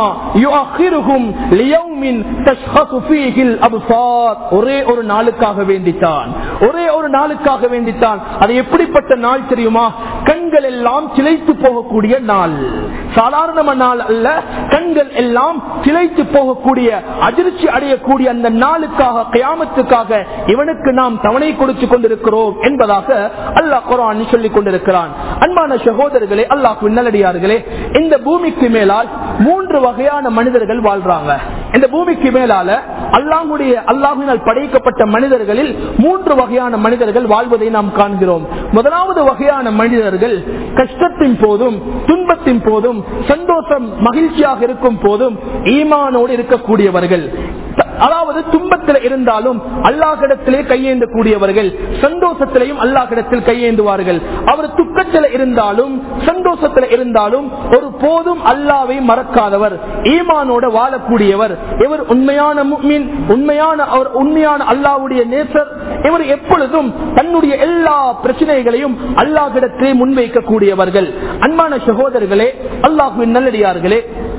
ஒரே ஒரு நாளுக்காக வேண்டித்தான் ஒரே ஒரு நாளுக்காக வேண்டித்தான் அது எப்படிப்பட்ட நாள் தெரியுமா கண்கள் எல்லாம் சிலைத்து போகக்கூடிய நாள் சாதாரண நாள் அல்ல கண்கள் எல்லாம் சிலைத்து போகக்கூடிய அதிர்ச்சி அடையக்கூடிய அந்த நாளுக்காக கயாமத்துக்காக இவனுக்கு நாம் தவணை கொடுத்து கொண்டிருக்கிறோம் என்பதாக அல்லாஹ் குரான் சொல்லிக் கொண்டிருக்கிறான் அன்பான சகோதரர்களே அல்லாஹ் நல்லடியார்களே இந்த பூமிக்கு மேலால் மூன்று வகையான மனிதர்கள் வாழ்றாங்க இந்த பூமிக்கு மேலால அல்லாஹுடைய அல்லாஹினால் படைக்கப்பட்ட மனிதர்களில் மூன்று வகையான மனிதர்கள் வாழ்வதை நாம் காண்கிறோம் முதலாவது வகையான மனிதர்கள் கஷ்டத்தின் போதும் துன்பத்தின் போதும் சந்தோஷம் மகிழ்ச்சியாக இருக்கும் போதும் ஈமானோடு இருக்கக்கூடியவர்கள் அதாவது துன்பத்தில் இருந்தாலும் அல்லாஹிடத்திலே கையேந்தக்கூடியவர்கள் சந்தோஷத்திலையும் அல்லாஹிடத்தில் கையேந்துவார்கள் அவர் துக்கத்தில் இருந்தாலும் சந்தோஷத்தில் இருந்தாலும் ஒரு போதும் அல்லாவை மறக்காதவர் ஈமானோட வாழக்கூடியவர் இவர் உண்மையான முஃமின், உண்மையான அவர் உண்மையான அல்லாவுடைய நேசர் இவர் எப்பொழுதும் தன்னுடைய எல்லா பிரச்சனைகளையும் அல்லாஹிடத்திலே முன்வைக்கக்கூடியவர்கள் அன்பான சகோதரர்களே அல்லாஹுவின் நல்லடியார்களே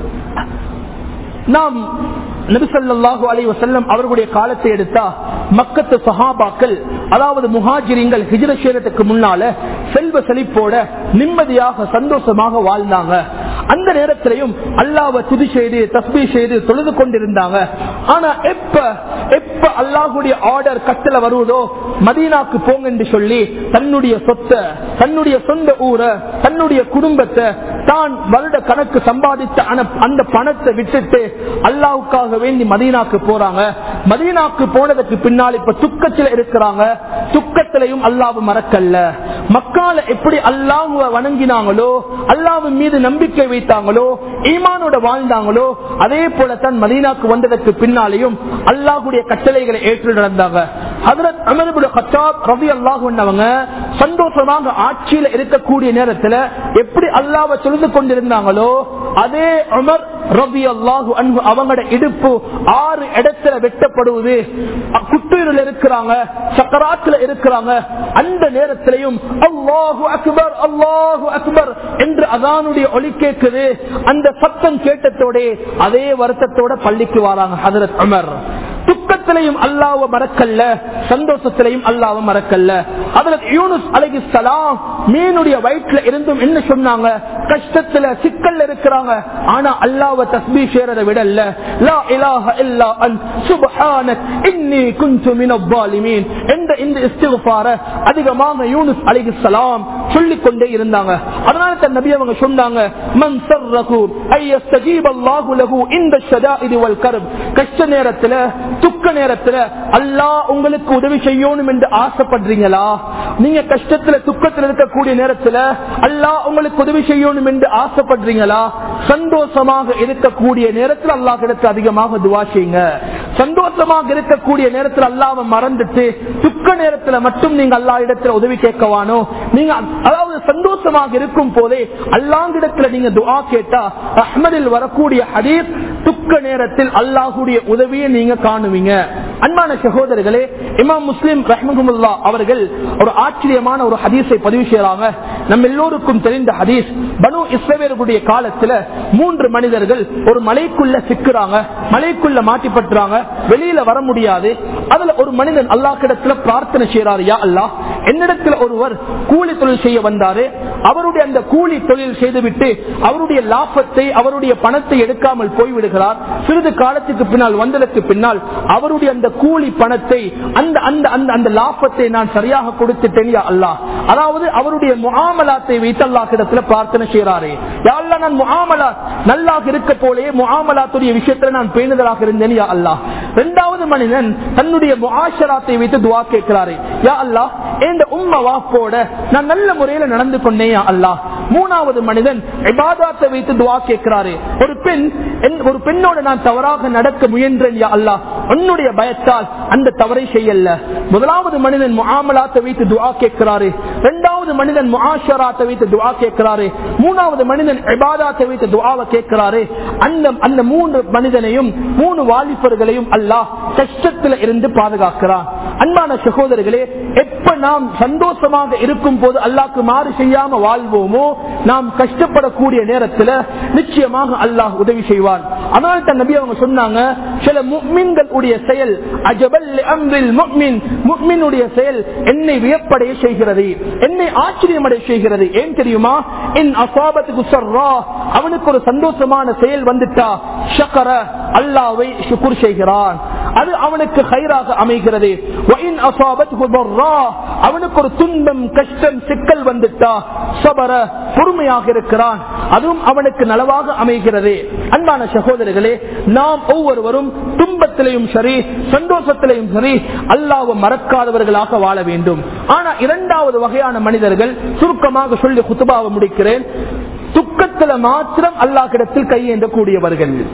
நாம் நபிசல்லாஹு அலி வசல்லம் அவர்களுடைய காலத்தை எடுத்தா மக்கத்து சஹாபாக்கள் அதாவது முஹாஜிரிங்கள் ஹிஜ்ர சேரத்துக்கு முன்னால செல்வ செழிப்போட நிம்மதியாக சந்தோஷமாக வாழ்ந்தாங்க அந்த நேரத்திலையும் அல்லாவை துதி செய்து தஸ்பி செய்து தொழுது கொண்டிருந்தாங்க ஆனா எப்ப எப்ப அல்லாஹுடைய ஆர்டர் கட்டளை வருவதோ மதீனாக்கு போங்க என்று சொல்லி தன்னுடைய சொத்தை தன்னுடைய சொந்த ஊரை தன்னுடைய குடும்பத்தை தான் வருட கணக்கு சம்பாதித்த அன- அந்த பணத்தை விட்டுட்டு அல்லாவுக்காக வேண்டி மதீனாக்கு போறாங்க மதீனாக்கு போனதுக்கு பின்னால் இப்ப துக்கத்தில் இருக்கிறாங்க துக்கத்திலையும் அல்லாவு மறக்கல்ல மக்கால எப்படி அல்லாஹுவ வணங்கினாங்களோ அல்லாவின் மீது நம்பிக்கை வைத்தாங்களோ ஈமானோட வாழ்ந்தாங்களோ அதே போலத்தான் மதீனாக்கு வந்ததற்கு பின்னாலேயும் அல்லாஹுடைய கட்டளைகளை ஏற்று நடந்தாங்க ஹதரத் அமர்புல் ஹத்தாப் ரவி அல்லாஹுவங்க சந்தோஷமாக ஆட்சியில இருக்கக்கூடிய நேரத்துல எப்படி அல்லாவை சொல்லிட்டு கொண்டிருந்தாங்களோ அதே அமர் ரவி அல்லாஹு அன்பு அவங்களோட இடுப்பு ஆறு இடத்துல வெட்டப்படுவது குட்டுயிரில் இருக்கிறாங்க சக்கராத்துல இருக்கிறாங்க அந்த நேரத்திலையும் அல்லாஹு அக்பர் அல்லாஹு அக்பர் என்று அதானுடைய ஒலி கேட்குது அந்த சத்தம் கேட்டத்தோட அதே வருத்தத்தோட பள்ளிக்கு வராங்க ஹதரத் அமர் துக்கத்திலையும் அல்லாவ மறக்கல்ல சந்தோஷத்திலையும் அல்லாவ மறக்கல்ல அதுல யூனுஸ் அலகி சலாம் மீனுடைய வயிற்றுல இருந்தும் என்ன சொன்னாங்க கஷ்டத்துல சிக்கல்ல இருக்கிறாங்க ஆனா அல்லாவ தஸ்பீ செய்யறத விடல லா இலாஹ இல்லா அன் சுப்ஹானக் இன்னி குன்து மினல் ஸாலிமீன் என்ற இந்த இஸ்திக்ஃபார அதிகமாக யூனுஸ் அலைஹி ஸலாம் சொல்லிக் கொண்டே இருந்தாங்க அதனால தன் நபி அவங்க சொன்னாங்க மன் சர்ரகு ஐ யஸ்தஜீப அல்லாஹு லஹு இந்த ஷதாஇதி வல் கர்ப் கஷ்ட நேரத்துல துக்க நேரத்துல அல்லாஹ் உங்களுக்கு உதவி செய்யணும் என்று ஆசைப்படுறீங்களா நீங்க கஷ்டத்துல துக்கத்துல இருக்கக்கூடிய நேரத்துல அல்லாஹ் உங்களுக்கு உதவி செய்யணும் என்று ஆசைப்படுறீங்களா சந்தோஷமாக இருக்கக்கூடிய நேரத்தில் அல்லாஹ் கிடத்து அதிகமாக துவா செய்யுங்க சந்தோஷமாக இருக்கக்கூடிய நேரத்தில் அல்லாவை மறந்துட்டு துக்க நேரத்துல மட்டும் நீங்க அல்லா இடத்துல உதவி கேட்கவானோ நீங்க அதாவது சந்தோஷமாக இருக்கும் போதே அல்லாங்கிடத்துல நீங்க துவா கேட்டா அஹ்மதில் வரக்கூடிய ஹதீஸ் துக்க நேரத்தில் அல்லாஹுடைய உதவியை நீங்க காணுவீங்க அன்பான சகோதரர்களே இமாம் முஸ்லிம் ரஹ்மகுல்லா அவர்கள் ஒரு ஆச்சரியமான ஒரு ஹதீஸை பதிவு செய்யறாங்க நம்ம எல்லோருக்கும் தெரிந்த ஹதீஸ் பனு இஸ்ரவேலுடைய காலத்துல மூன்று மனிதர்கள் ஒரு மலைக்குள்ள சிக்குறாங்க மலைக்குள்ள மாட்டிப்பட்டுறாங்க வெளியில வர முடியாது அதுல ஒரு மனிதன் அல்லாஹ் கிடத்துல பிரார்த்தனை செய்யறாரு யா அல்லாஹ் என்னிடத்துல ஒருவர் கூலி தொழில் செய்ய வந்தாரு அவருடைய அந்த கூலி தொழில் செய்துவிட்டு அவருடைய லாபத்தை அவருடைய பணத்தை எடுக்காமல் போய்விடுகிறார் சிறிது காலத்துக்கு பின்னால் வந்ததற்கு பின்னால் அவருடைய அந்த கூலி பணத்தை அந்த அந்த அந்த அந்த லாபத்தை நான் சரியாக கொடுத்துட்டேன் யா அல்லாஹ் அதாவது அவருடைய முகாமலாத்தை வைத்து அல்லாஹ் இடத்துல பிரார்த்தனை செய்யறாரு யா அல்லாஹ் நான் முகாமலாத் நல்லாக இருக்க போலே முகாமலாத்துடைய விஷயத்துல நான் பேணுதலாக இருந்தேன் யா அல்லாஹ் இரண்டாவது மனிதன் தன்னுடைய முஆஷராத்தை வைத்து துவா கேட்கிறாரு யா அல்லாஹ் இந்த உம்ம வாப்போட நான் நல்ல முறையில நடந்து கொண்டேன் யா அல்லாஹ் மூணாவது மனிதன் இபாதாத்தை வைத்து துவா கேட்கிறாரு ஒரு பெண் என்- ஒரு பெண்ணோட நான் தவறாக நடக்க முயன்றேன் யா அல்லாஹ் உன்னுடைய பயத்தால் அந்த தவறை செய்யல முதலாவது மனிதன் முஆமலாத்தை வைத்து துவா கேட்கிறாரு இரண்டாவது மனிதன் முஆஷராத்தை வைத்து துவா கேட்கிறாரு மூணாவது மனிதன் இபாதாத்தை வைத்து துவாவை கேட்கிறாரு அந்த அந்த மூன்று மனிதனையும் மூணு வாலிபர்களையும் அல்லாஹ் கஷ்டத்துல இருந்து பாதுகாக்கிறான் அன்பான சகோதரர்களே எப்ப நாம் சந்தோஷமாக இருக்கும் போது அல்லாஹ்க்கு மாறு செய்யாம வாழ்வோமோ நாம் கஷ்டப்படக்கூடிய நேரத்துல நிச்சயமாக அல்லாஹ் உதவி செய்வான் அதனால தன் நபி அவங்க சொன்னாங்க சில முக்மின்கள் உடைய செயல் அஜபல் அம்ரில் முக்மின் முக்மினுடைய செயல் என்னை வியப்படைய செய்கிறது என்னை ஆச்சரியமடைய செய்கிறது ஏன் தெரியுமா என் அசாபத்துக்கு சர்ரா அவனுக்கு ஒரு சந்தோஷமான செயல் வந்துட்டா ஷக்கர அல்லாவை சுக்குர் செய்கிறான் அது அவனுக்கு ஹைராக அமைகிறது وَإِنْ أَصَابَتْهُ ضَرَّاءٌ அவனுக்கு ஒரு துன்பம் கஷ்டம் சிக்கல் வந்துட்டா சபர பொறுமையாக இருக்கிறான் அதுவும் அவனுக்கு நலவாக அமைகிறது அன்பான சகோதரர்களே நாம் ஒவ்வொருவரும் துன்பத்திலையும் சரி சந்தோஷத்திலையும் சரி அல்லாஹ்வை மறக்காதவர்களாக வாழ வேண்டும் ஆனா இரண்டாவது வகையான மனிதர்கள் சுருக்கமாக சொல்லி குத்துபாவை முடிக்கிறேன் துக்கத்துல மாத்திரம் அல்லாஹ்விடத்தில் கையேந்த கூடியவர்கள்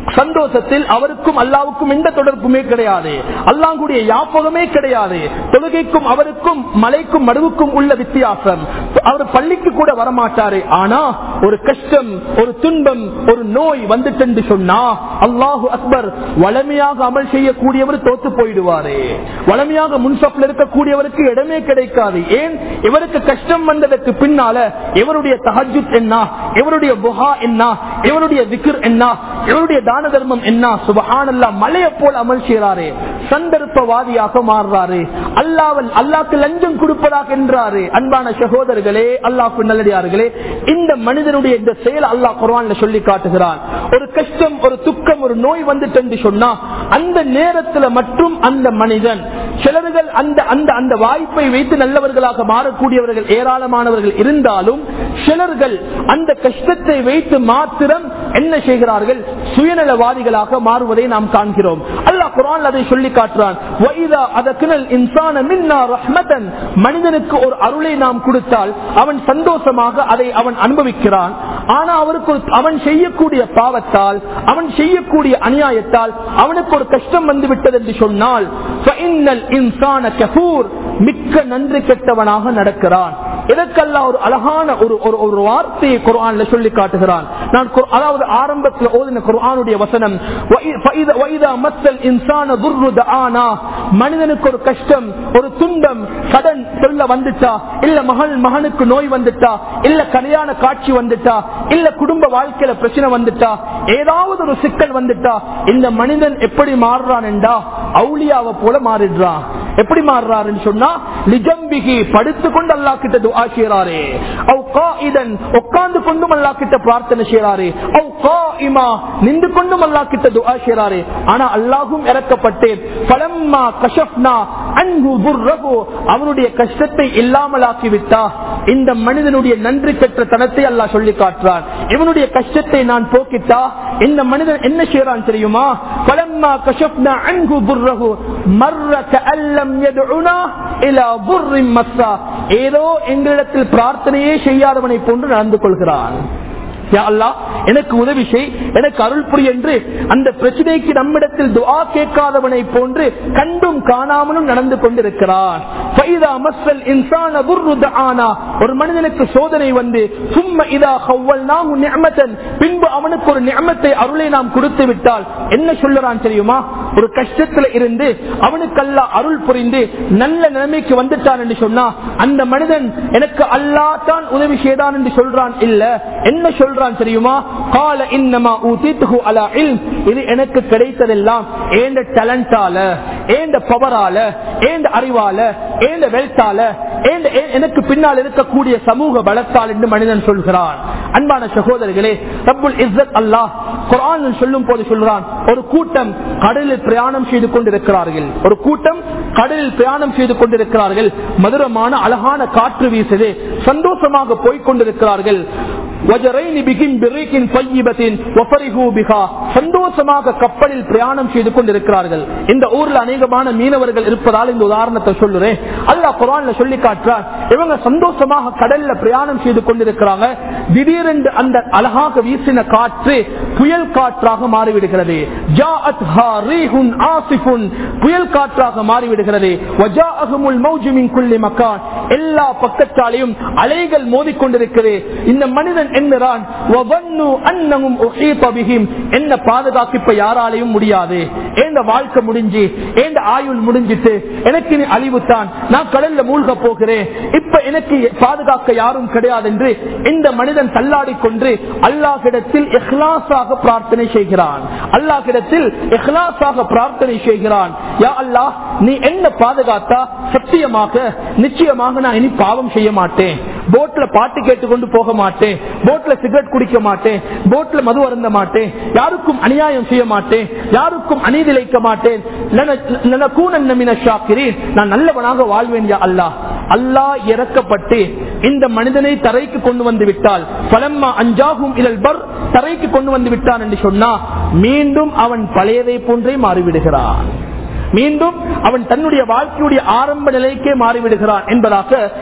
சந்தோஷத்தில் அவருக்கும் அல்லாவுக்கும் எந்த தொடர்புமே கிடையாது அல்லாங்குடைய யாபகமே கிடையாது தொழுகைக்கும் அவருக்கும் மலைக்கும் மடுவுக்கும் உள்ள வித்தியாசம் அவர் பள்ளிக்கு கூட வரமாட்டாரு ஆனா ஒரு கஷ்டம் ஒரு துன்பம் ஒரு நோய் வந்துட்டு சொன்னா அல்லாஹு அக்பர் வளமையாக அமல் செய்யக்கூடியவர் தோத்து போயிடுவாரு வளமையாக முன்சப்ல இருக்கக்கூடியவருக்கு இடமே கிடைக்காது ஏன் இவருக்கு கஷ்டம் வந்ததற்கு பின்னால இவருடைய தஹஜுத் என்ன இவருடைய புகா என்ன இவருடைய திக்ர் என்ன இவருடைய தான தர்மம் என்ன சுபஹானல்லா மலையை போல் அமல் செய்யறாரு சந்தர்ப்பவாதியாக மாறுறாரு அல்லாவல் அல்லாக்கு லஞ்சம் கொடுப்பதாக என்றாரு அன்பான சகோதரர்களே அல்லாஹ் நல்லடியார்களே இந்த மனிதனுடைய இந்த செயல் அல்லாஹ் குர்ஆன்ல சொல்லி காட்டுகிறான் ஒரு கஷ்டம் ஒரு துக்கம் ஒரு நோய் வந்துட்டு சொன்னா அந்த நேரத்துல மட்டும் அந்த மனிதன் சிலர்கள் அந்த அந்த அந்த வாய்ப்பை வைத்து நல்லவர்களாக மாறக்கூடியவர்கள் ஏராளமானவர்கள் இருந்தாலும் சிலர்கள் அந்த கஷ்டத்தை வைத்து மாத்திரம் என்ன செய்கிறார்கள் சுயநலவாதிகளாக மாறுவதை நாம் காண்கிறோம் அல்லாஹ் குரான் அதை சொல்லி காட்டுறான் "வஇதா அதக்னல் இன்சான மின்னா ரஹ்மதன்." மனிதனுக்கு ஒரு அருளை நாம் கொடுத்தால் அவன் சந்தோஷமாக அதை அவன் அனுபவிக்கிறான் ஆனா அவருக்கு ஒரு- அவன் செய்யக்கூடிய பாவத்தால் அவன் செய்யக்கூடிய அநியாயத்தால் அவனுக்கு ஒரு கஷ்டம் வந்து விட்டது என்று சொன்னால் "ஃபஇன்னல் இன்சான கஃபூர்." மிக்க நன்றி கெட்டவனாக நடக்கிறான் இதற்கெல்லாம் ஒரு அழகான ஒரு ஒரு ஒரு வார்த்தையை குர்ஆன்ல சொல்லி காட்டுகிறான் நான் குர்- அதாவது ஆரம்பத்தில் ஓதின குர்ஆனுடைய வசனம் "வஇ- ஃபஇத- வஇதா மஸ்ஸல் இன்சான துர்ரு தஆனா." மனிதனுக்கு ஒரு கஷ்டம் ஒரு துன்பம் கடன் சொல்ல வந்துட்டா இல்ல மகள் மகனுக்கு நோய் வந்துட்டா இல்ல கல்யாண காட்சி வந்துட்டா இல்ல குடும்ப வாழ்க்கையில பிரச்சனை வந்துட்டா ஏதாவது ஒரு சிக்கல் வந்துட்டா இந்த மனிதன் எப்படி மாறுறான் என்றா அவுளியாவை போல மாறிடுறான் எப்படி மாறுறாருன்னு சொன்னா லிஜம்பிகி படுத்து கொண்டு அல்லா கிட்ட துஆ செய்யறாரே அவ் காயிதன் உட்கார்ந்து கொண்டும் அல்லா கிட்ட பிரார்த்தனை செய்யறாரு அவ் காயிமா நின்று கொண்டும் அல்லா கிட்ட துஆ செய்யறாரு ஆனா அல்லாஹும் இறக்கப்பட்டேன் பலம்மா கஷப்னா அன்பு துர்ரகு அவனுடைய கஷ்டத்தை இல்லாமலாக்கி விட்டா இந்த மனிதனுடைய நன்றி பெற்ற தனத்தை அல்லாஹ் சொல்லி காட்டுறான் இவனுடைய கஷ்டத்தை நான் போக்கிட்டா இந்த மனிதன் என்ன செய்யறான் தெரியுமா பலம்மா கஷப்னா அன்பு துர்ரகு மர்ர கஅல்லம் யதுனா இலா துர்ரின் மஸ்ஸா ஏதோ எங்களிடத்தில் பிரார்த்தனையே செய்யாதவனை போன்று நடந்து கொள்கிறான் யா அல்லாஹ், எனக்கு உதவி செய் எனக்கு அருள் புரி என்று அந்த பிரச்சனைக்கு நம்மிடத்தில் துஆ கேட்காதவனை போன்று கண்டும் காணாமலும் நடந்து கொண்டிருக்கிறான் ஃபைதா மஸ்ஸல் இன்சான துர்ரு தஆனா. ஒரு மனிதனுக்கு சோதனை வந்து சும்ம இதா ஹவ்வல்நாஹு நிஅமத்தன் பின்பு அவனுக்கு ஒரு நிஅமத்தை அருளை நாம் கொடுத்து விட்டால் என்ன சொல்லுறான் தெரியுமா ஒரு கஷ்டத்துல இருந்து அவனுக்கு அல்லாஹ் அருள் புரிந்து நல்ல நிலைமைக்கு வந்துட்டான் என்று சொன்னா அந்த மனிதன் எனக்கு அல்லாஹ் தான் உதவி செய்தான் என்று சொல்றான் இல்ல என்ன சொல்றான் தெரியுமா கால இன்னமா ஊதித்துஹு அலா இல்ம் இது எனக்கு கிடைத்ததெல்லாம் ஏண்ட டேலண்டால ஏண்ட பவரால ஏண்ட அறிவால ஏண்ட வெல்த்தால ஏண்ட ஏ- எனக்கு பின்னால் இருக்கக்கூடிய சமூக பலத்தால் என்று மனிதன் சொல்கிறான் அன்பான சகோதரர்களே ரப்புல் இஸ்ஸத் அல்லாஹ் குர்ஆன் சொல்லும் போது சொல்றான் ஒரு கூட்டம் கடலில் பிரயாணம் செய்து கொண்டிருக்கிறார்கள் ஒரு கூட்டம் கடலில் பிரயாணம் செய்து கொண்டிருக்கிறார்கள் மதுரமான அழகான காற்று வீசுது சந்தோஷமாக போய்க் கொண்டிருக்கிறார்கள் وَجَرَيْنِ بِهِمْ بِرِيقٍ طَيِّبَةٍ وَفَرِحُوا بِهَا. சந்தோஷமாக கப்பலில் பிரயாணம் செய்து கொண்டிருக்கிறார்கள் இந்த ஊர்ல அநேகமான மீனவர்கள் இருப்பதால் இந்த உதாரணத்தை சொல்லுறேன் அல்லாஹ் குரான்ல சொல்லி காட்டுறார் இவங்க சந்தோஷமாக கடல்ல பிரயாணம் செய்து கொண்டிருக்கிறாங்க திடீரென்று அந்த அழகாக வீசின காற்று புயல் காற்றாக மாறிவிடுகிறது ஜாஅத்ஹா ரீஹுன் ஆசிஃபுன். புயல் காற்றாக மாறிவிடுகிறது வஜாஅஹுமுல் மௌஜு மின் குல்லி மக்கான். எல்லா பக்கத்தாலையும் அலைகள் மோதிக்கொண்டிருக்கிறது இந்த மனிதன் என்கிறான் "வظنوا أنهم أحيط بهم." என்ன பாதுகாக்க இப்ப யாராலையும் முடியாது ஏந்த வாழ்க்கை முடிஞ்சு ஏந்த ஆயுள் முடிஞ்சிட்டு எனக்கு இனி அழிவுத்தான் நான் கடல்ல மூழ்க போகிறேன் இப்ப எனக்கு பாதுகாக்க யாரும் கிடையாது என்று இந்த மனிதன் தள்ளாடி கொண்டு அல்லாஹிடத்தில் இஹ்லாஸாக பிரார்த்தனை செய்கிறான் அல்லாஹிடத்தில் இஹ்லாஸாக பிரார்த்தனை செய்கிறான் யா அல்லாஹ் நீ என்ன பாதுகாத்தா சத்தியமாக நிச்சயமாக நான் இனி பாவம் செய்ய மாட்டேன் போட்ல பாட்டு கேட்டுக்கொண்டு போக மாட்டேன் போட்ல சிகரெட் குடிக்க மாட்டேன் போட்ல மது அருந்த மாட்டேன் யாருக்கும் அநியாயம் செய்ய மாட்டேன் யாருக்கும் அநீதி இழைக்க மாட்டேன் லன- லனகூனன்ன மின ஷாக்கிரீன். நான் நல்லவனாக வாழ்வேன் யா அல்லாஹ் அல்லாஹ் இறக்கப்பட்டு இந்த மனிதனை தரைக்கு கொண்டு வந்து விட்டால் பலம்மா அஞ்சாகும் இழல் பர் தரைக்கு கொண்டு வந்து விட்டான் என்று சொன்னா மீண்டும் அவன் பழையதை போன்றே மாறிவிடுகிறான் மீண்டும் அவன் தன்னுடைய வாழ்க்கையுடைய ஆரம்ப நிலைக்கே மாறிவிடுகிறான் என்பதாக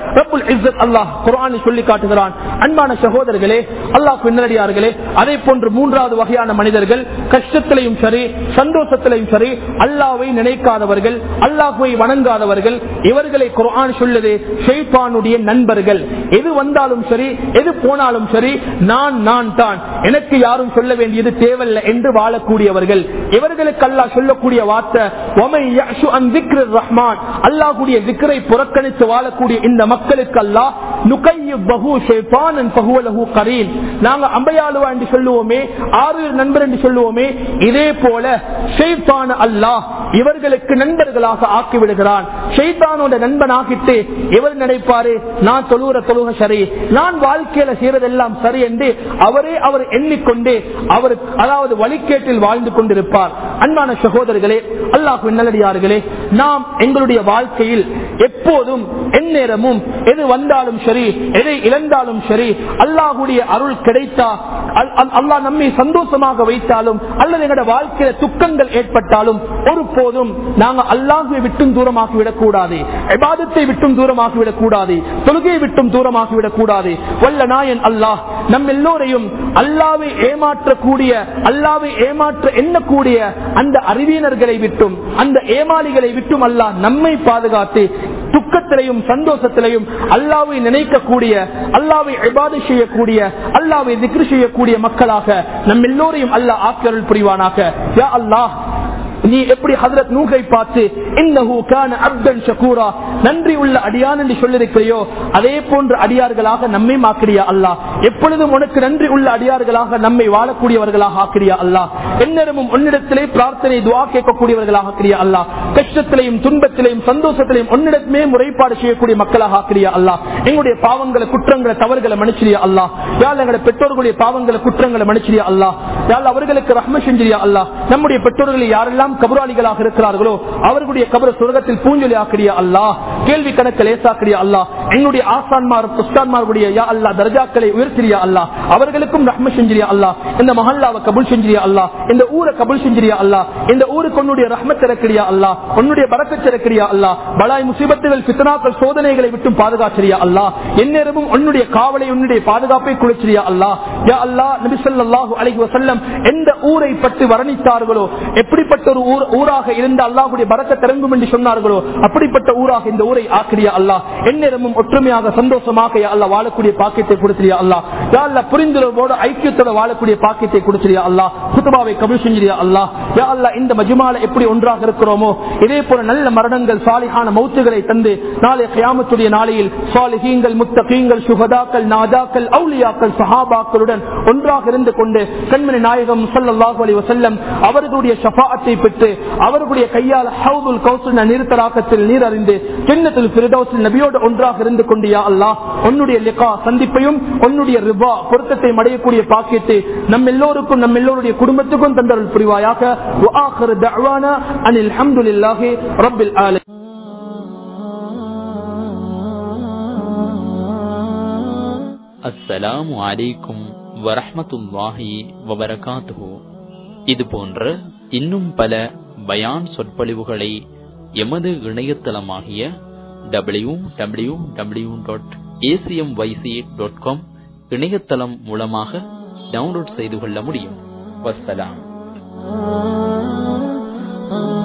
ரப்புல் இஸ்ஸத் அல்லாஹ் குர்ஆனில் சொல்லி காட்டுகிறான் அன்பான சகோதரர்களே அல்லாஹ் பின்னடியார்களே அதே போன்று மூன்றாவது வகையான மனிதர்கள் கஷ்டத்திலையும் சரி சந்தோஷத்திலையும் சரி அல்லாவை நினைக்காதவர்கள் அல்லாஹுவை வணங்காதவர்கள் இவர்களை குர்ஆன் சொல்லுது ஷைத்தானுடைய நண்பர்கள் எது வந்தாலும் சரி எது போனாலும் சரி நான் நான் தான் எனக்கு யாரும் சொல்ல வேண்டியது தேவையில்லை என்று வாழக்கூடியவர்கள் இவர்களுக்கு அல்லாஹ் சொல்லக்கூடிய வார்த்தை "வமை யஅஷு அன் திக்ரிர் ரஹ்மான் அல்லாஹ்வுடைய திக்ரை புறக்கணித்து வாழக்கூடிய இந்த மக்களுக்கு அல்லாஹ் நுகையிபஹு ஷைத்தானன் ஃபஹுவ லஹு கரீன் நாங்க அம்பையாளுவா என்று சொல்லுவோமே ஆறு நண்பர் என்று சொல்லுவோமே இதே போல ஷைத்தான அல்லாஹ் இவர்களுக்கு நண்பர்களாக ஆக்கி விடுகிறான் ஷைத்தானோட நண்பனாகிட்டு இவர் நினைப்பாரு நான் தொழுகிற தொழுக சரி நான் வாழ்க்கையில செய்யறதெல்லாம் சரி என்று அவரே அவர் எண்ணிக்கொண்டு அவர் அதாவது வழிகேட்டில் வாழ்ந்து கொண்டிருப்பார் அன்பான சகோதரர்களே அல்லாஹ் நல்லடியார்களே நாம் எங்களுடைய வாழ்க்கையில் எப்போதும் எந்நேரமும் எது வந்தாலும் சரி எதை இழந்தாலும் சரி அல்லாஹுடைய அருள் கிடைத்தா அல்- அல்- அல்லாஹ் நம்மை சந்தோஷமாக வைத்தாலும் அல்லது எங்களுடைய வாழ்க்கையில துக்கங்கள் ஏற்பட்டாலும் ஒருபோதும் நாங்க அல்லாஹுவை விட்டும் தூரமாக்கி விடக்கூடாது இபாதத்தை விட்டும் தூரமாக்கி விடக்கூடாது தொழுகையை விட்டும் தூரமாக்கி விடக்கூடாது வல்ல நாயன் அல்லாஹ் நம் எல்லோரையும் அல்லாவை ஏமாற்றக்கூடிய அல்லாவை ஏமாற்ற எண்ணக்கூடிய அந்த அறிவியனர்களை விட்டும் அந்த ஏமாளிகளை விட்டும் அல்லாஹ் நம்மை பாதுகாத்து துக்கத்திலையும் சந்தோஷத்திலையும் அல்லாவை நினைக்கக்கூடிய அல்லாவை இபாதை செய்யக்கூடிய அல்லாவை திக்ரு செய்யக்கூடிய மக்களாக நம் எல்லோரையும் அல்லாஹ் ஆக்கருள் புரிவானாக யா அல்லாஹ் நீ எப்படி ஹதரத் நூகை பார்த்து இன்னஹு கான அப்தன் ஷகூரா நன்றி உள்ள அடியான் என்று சொல்லிருக்கிறையோ அதே போன்ற அடியார்களாக நம்மை ஆக்கிறியா அல்லாஹ் எப்பொழுதும் உனக்கு நன்றி உள்ள அடியார்களாக நம்மை வாழக்கூடியவர்களாக ஆக்கிறியா அல்லாஹ் எந்நேரமும் உன்னிடத்திலே பிரார்த்தனை துவா கேட்கக்கூடியவர்களாக ஆக்கிறியா அல்லாஹ் கஷ்டத்திலையும் துன்பத்திலையும் சந்தோஷத்திலையும் உன்னிடமே முறைப்பாடு செய்யக்கூடிய மக்களாக ஆக்கிறியா அல்லாஹ் எங்களுடைய பாவங்களை குற்றங்களை தவறுகளை மன்னிச்சிரியா அல்லாஹ் யாழ் எங்களுடைய பெற்றோர்களுடைய பாவங்களை குற்றங்களை மன்னிச்சிரியா அல்லாஹ் யாழ் அவர்களுக்கு ரஹ்ம செஞ்சிரியா அல்லாஹ் நம்முடைய பெற்றோர்களை யாரெல்லாம் கபராளிகளாக இருக்கிறார்களோ அவர்களுடைய கபர சுரகத்தில் பூஞ்சொலி ஆக்கிறியா அல்லாஹ் கேள்வி கணக்கு லேசாக்கிறியா அல்லாஹ் எங்களுடைய ஆசான்மார் புஸ்தான்மார்களுடைய யா அல்லாஹ் தர்ஜாக்களை உயர்த்திரியா அல்லாஹ் அவர்களுக்கும் ரஹ்ம செஞ்சிரியா அல்லாஹ் இந்த மஹல்லாவை கபுல் செஞ்சிரியா அல்லாஹ் இந்த ஊரை கபுல் செஞ்சிரியா அல்லாஹ் இந்த ஊருக்கு உன்னுடைய ரஹ்மத் இறக்கிறியா அல்லாஹ் உன்னுடைய பரக்கத் இறக்கிறியா அல்லாஹ் பலாய் முசீபத்துகள் பித்தனாக்கள் சோதனைகளை விட்டும் பாதுகாச்சிரியா அல்லாஹ் எந்நேரமும் உன்னுடைய காவலை உன்னுடைய பாதுகாப்பை குளிச்சிரியா அல்லாஹ் யா அல்லாஹ் நபி ஸல்லல்லாஹு அலைஹி வஸல்லம் எந்த ஊரை பற்றி வர்ணித்தார்களோ எப்படிப்பட்ட ஒரு ஊர் ஊராக இருந்த அல்லாஹ்வுடைய பரக்கத் இறங்கும் என்று சொன்னார்களோ அப்படிப்பட்ட ஊராக இந்த ஊரை ஆக்கிரியா அல்லாஹ் எந்நேரமும் ஒற்றுமையாக சந்தோஷமாக யா அல்லாஹ் வாழக்கூடிய பாக்கியத்தை கொடுத்திரியா அல்லாஹ் யா அல்லாஹ் புரிந்துணர்வோடு ஐக்கியத்தோட வாழக்கூடிய பாக்கியத்தை கொடுத்திரியா அல்லாஹ் குத்துபாவை கபுல் செஞ்சிரியா அல்லாஹ் யா அல்லாஹ் இந்த மஜ்மால எப்படி ஒன்றாக இருக்கிறோமோ இதே போல நல்ல மரணங்கள் சாலிஹான மௌத்துகளை தந்து நாளை கியாமத்துடைய நாளையில் சாலிஹீங்கள் முத்தகீங்கள் சுகதாக்கள் நாதாக்கள் அவுலியாக்கள் சஹாபாக்களுடன் ஒன்றாக இருந்து கொண்டு கண்மணி நாயகம் ஸல்லல்லாஹு அலைஹி வஸல்லம் அவர்களுடைய ஷஃபாஅத்தை பெற்று அவர்களுடைய கையால் ஹவுதுல் கௌசல் நிறுத்தராக்கத்தில் நீர் அறிந்து ஜன்னத்துல் ஃபிர்தௌஸில் நபியோடு ஒன்றாக இருந்து கொண்டு யா அல்லாஹ் உன்னுடைய லிகா சந்திப்பையும் உன்னுடைய ரிபா பொருத்தத்தை அடையக்கூடிய பாக்கியத்தை நம் எல்லோருக்கும் நம் எல்லோருடைய குடும்பத்துக்கும் தந்தருள் புரிவாயாக وآخر دعوانا أن الحمد لله رب العالمين அஸ்ஸலாமு அலைக்கும் வரஹ்மத்துல்லாஹி வபரகாத்துஹு இது போன்ற இன்னும் பல பயான் சொற்பொழிவுகளை எமது இணையதளமாகிய W W W dot ACM YC dot com இணையதளம் மூலமாக டவுன்லோட் செய்து கொள்ள முடியும் வஸ்ஸலாம் ah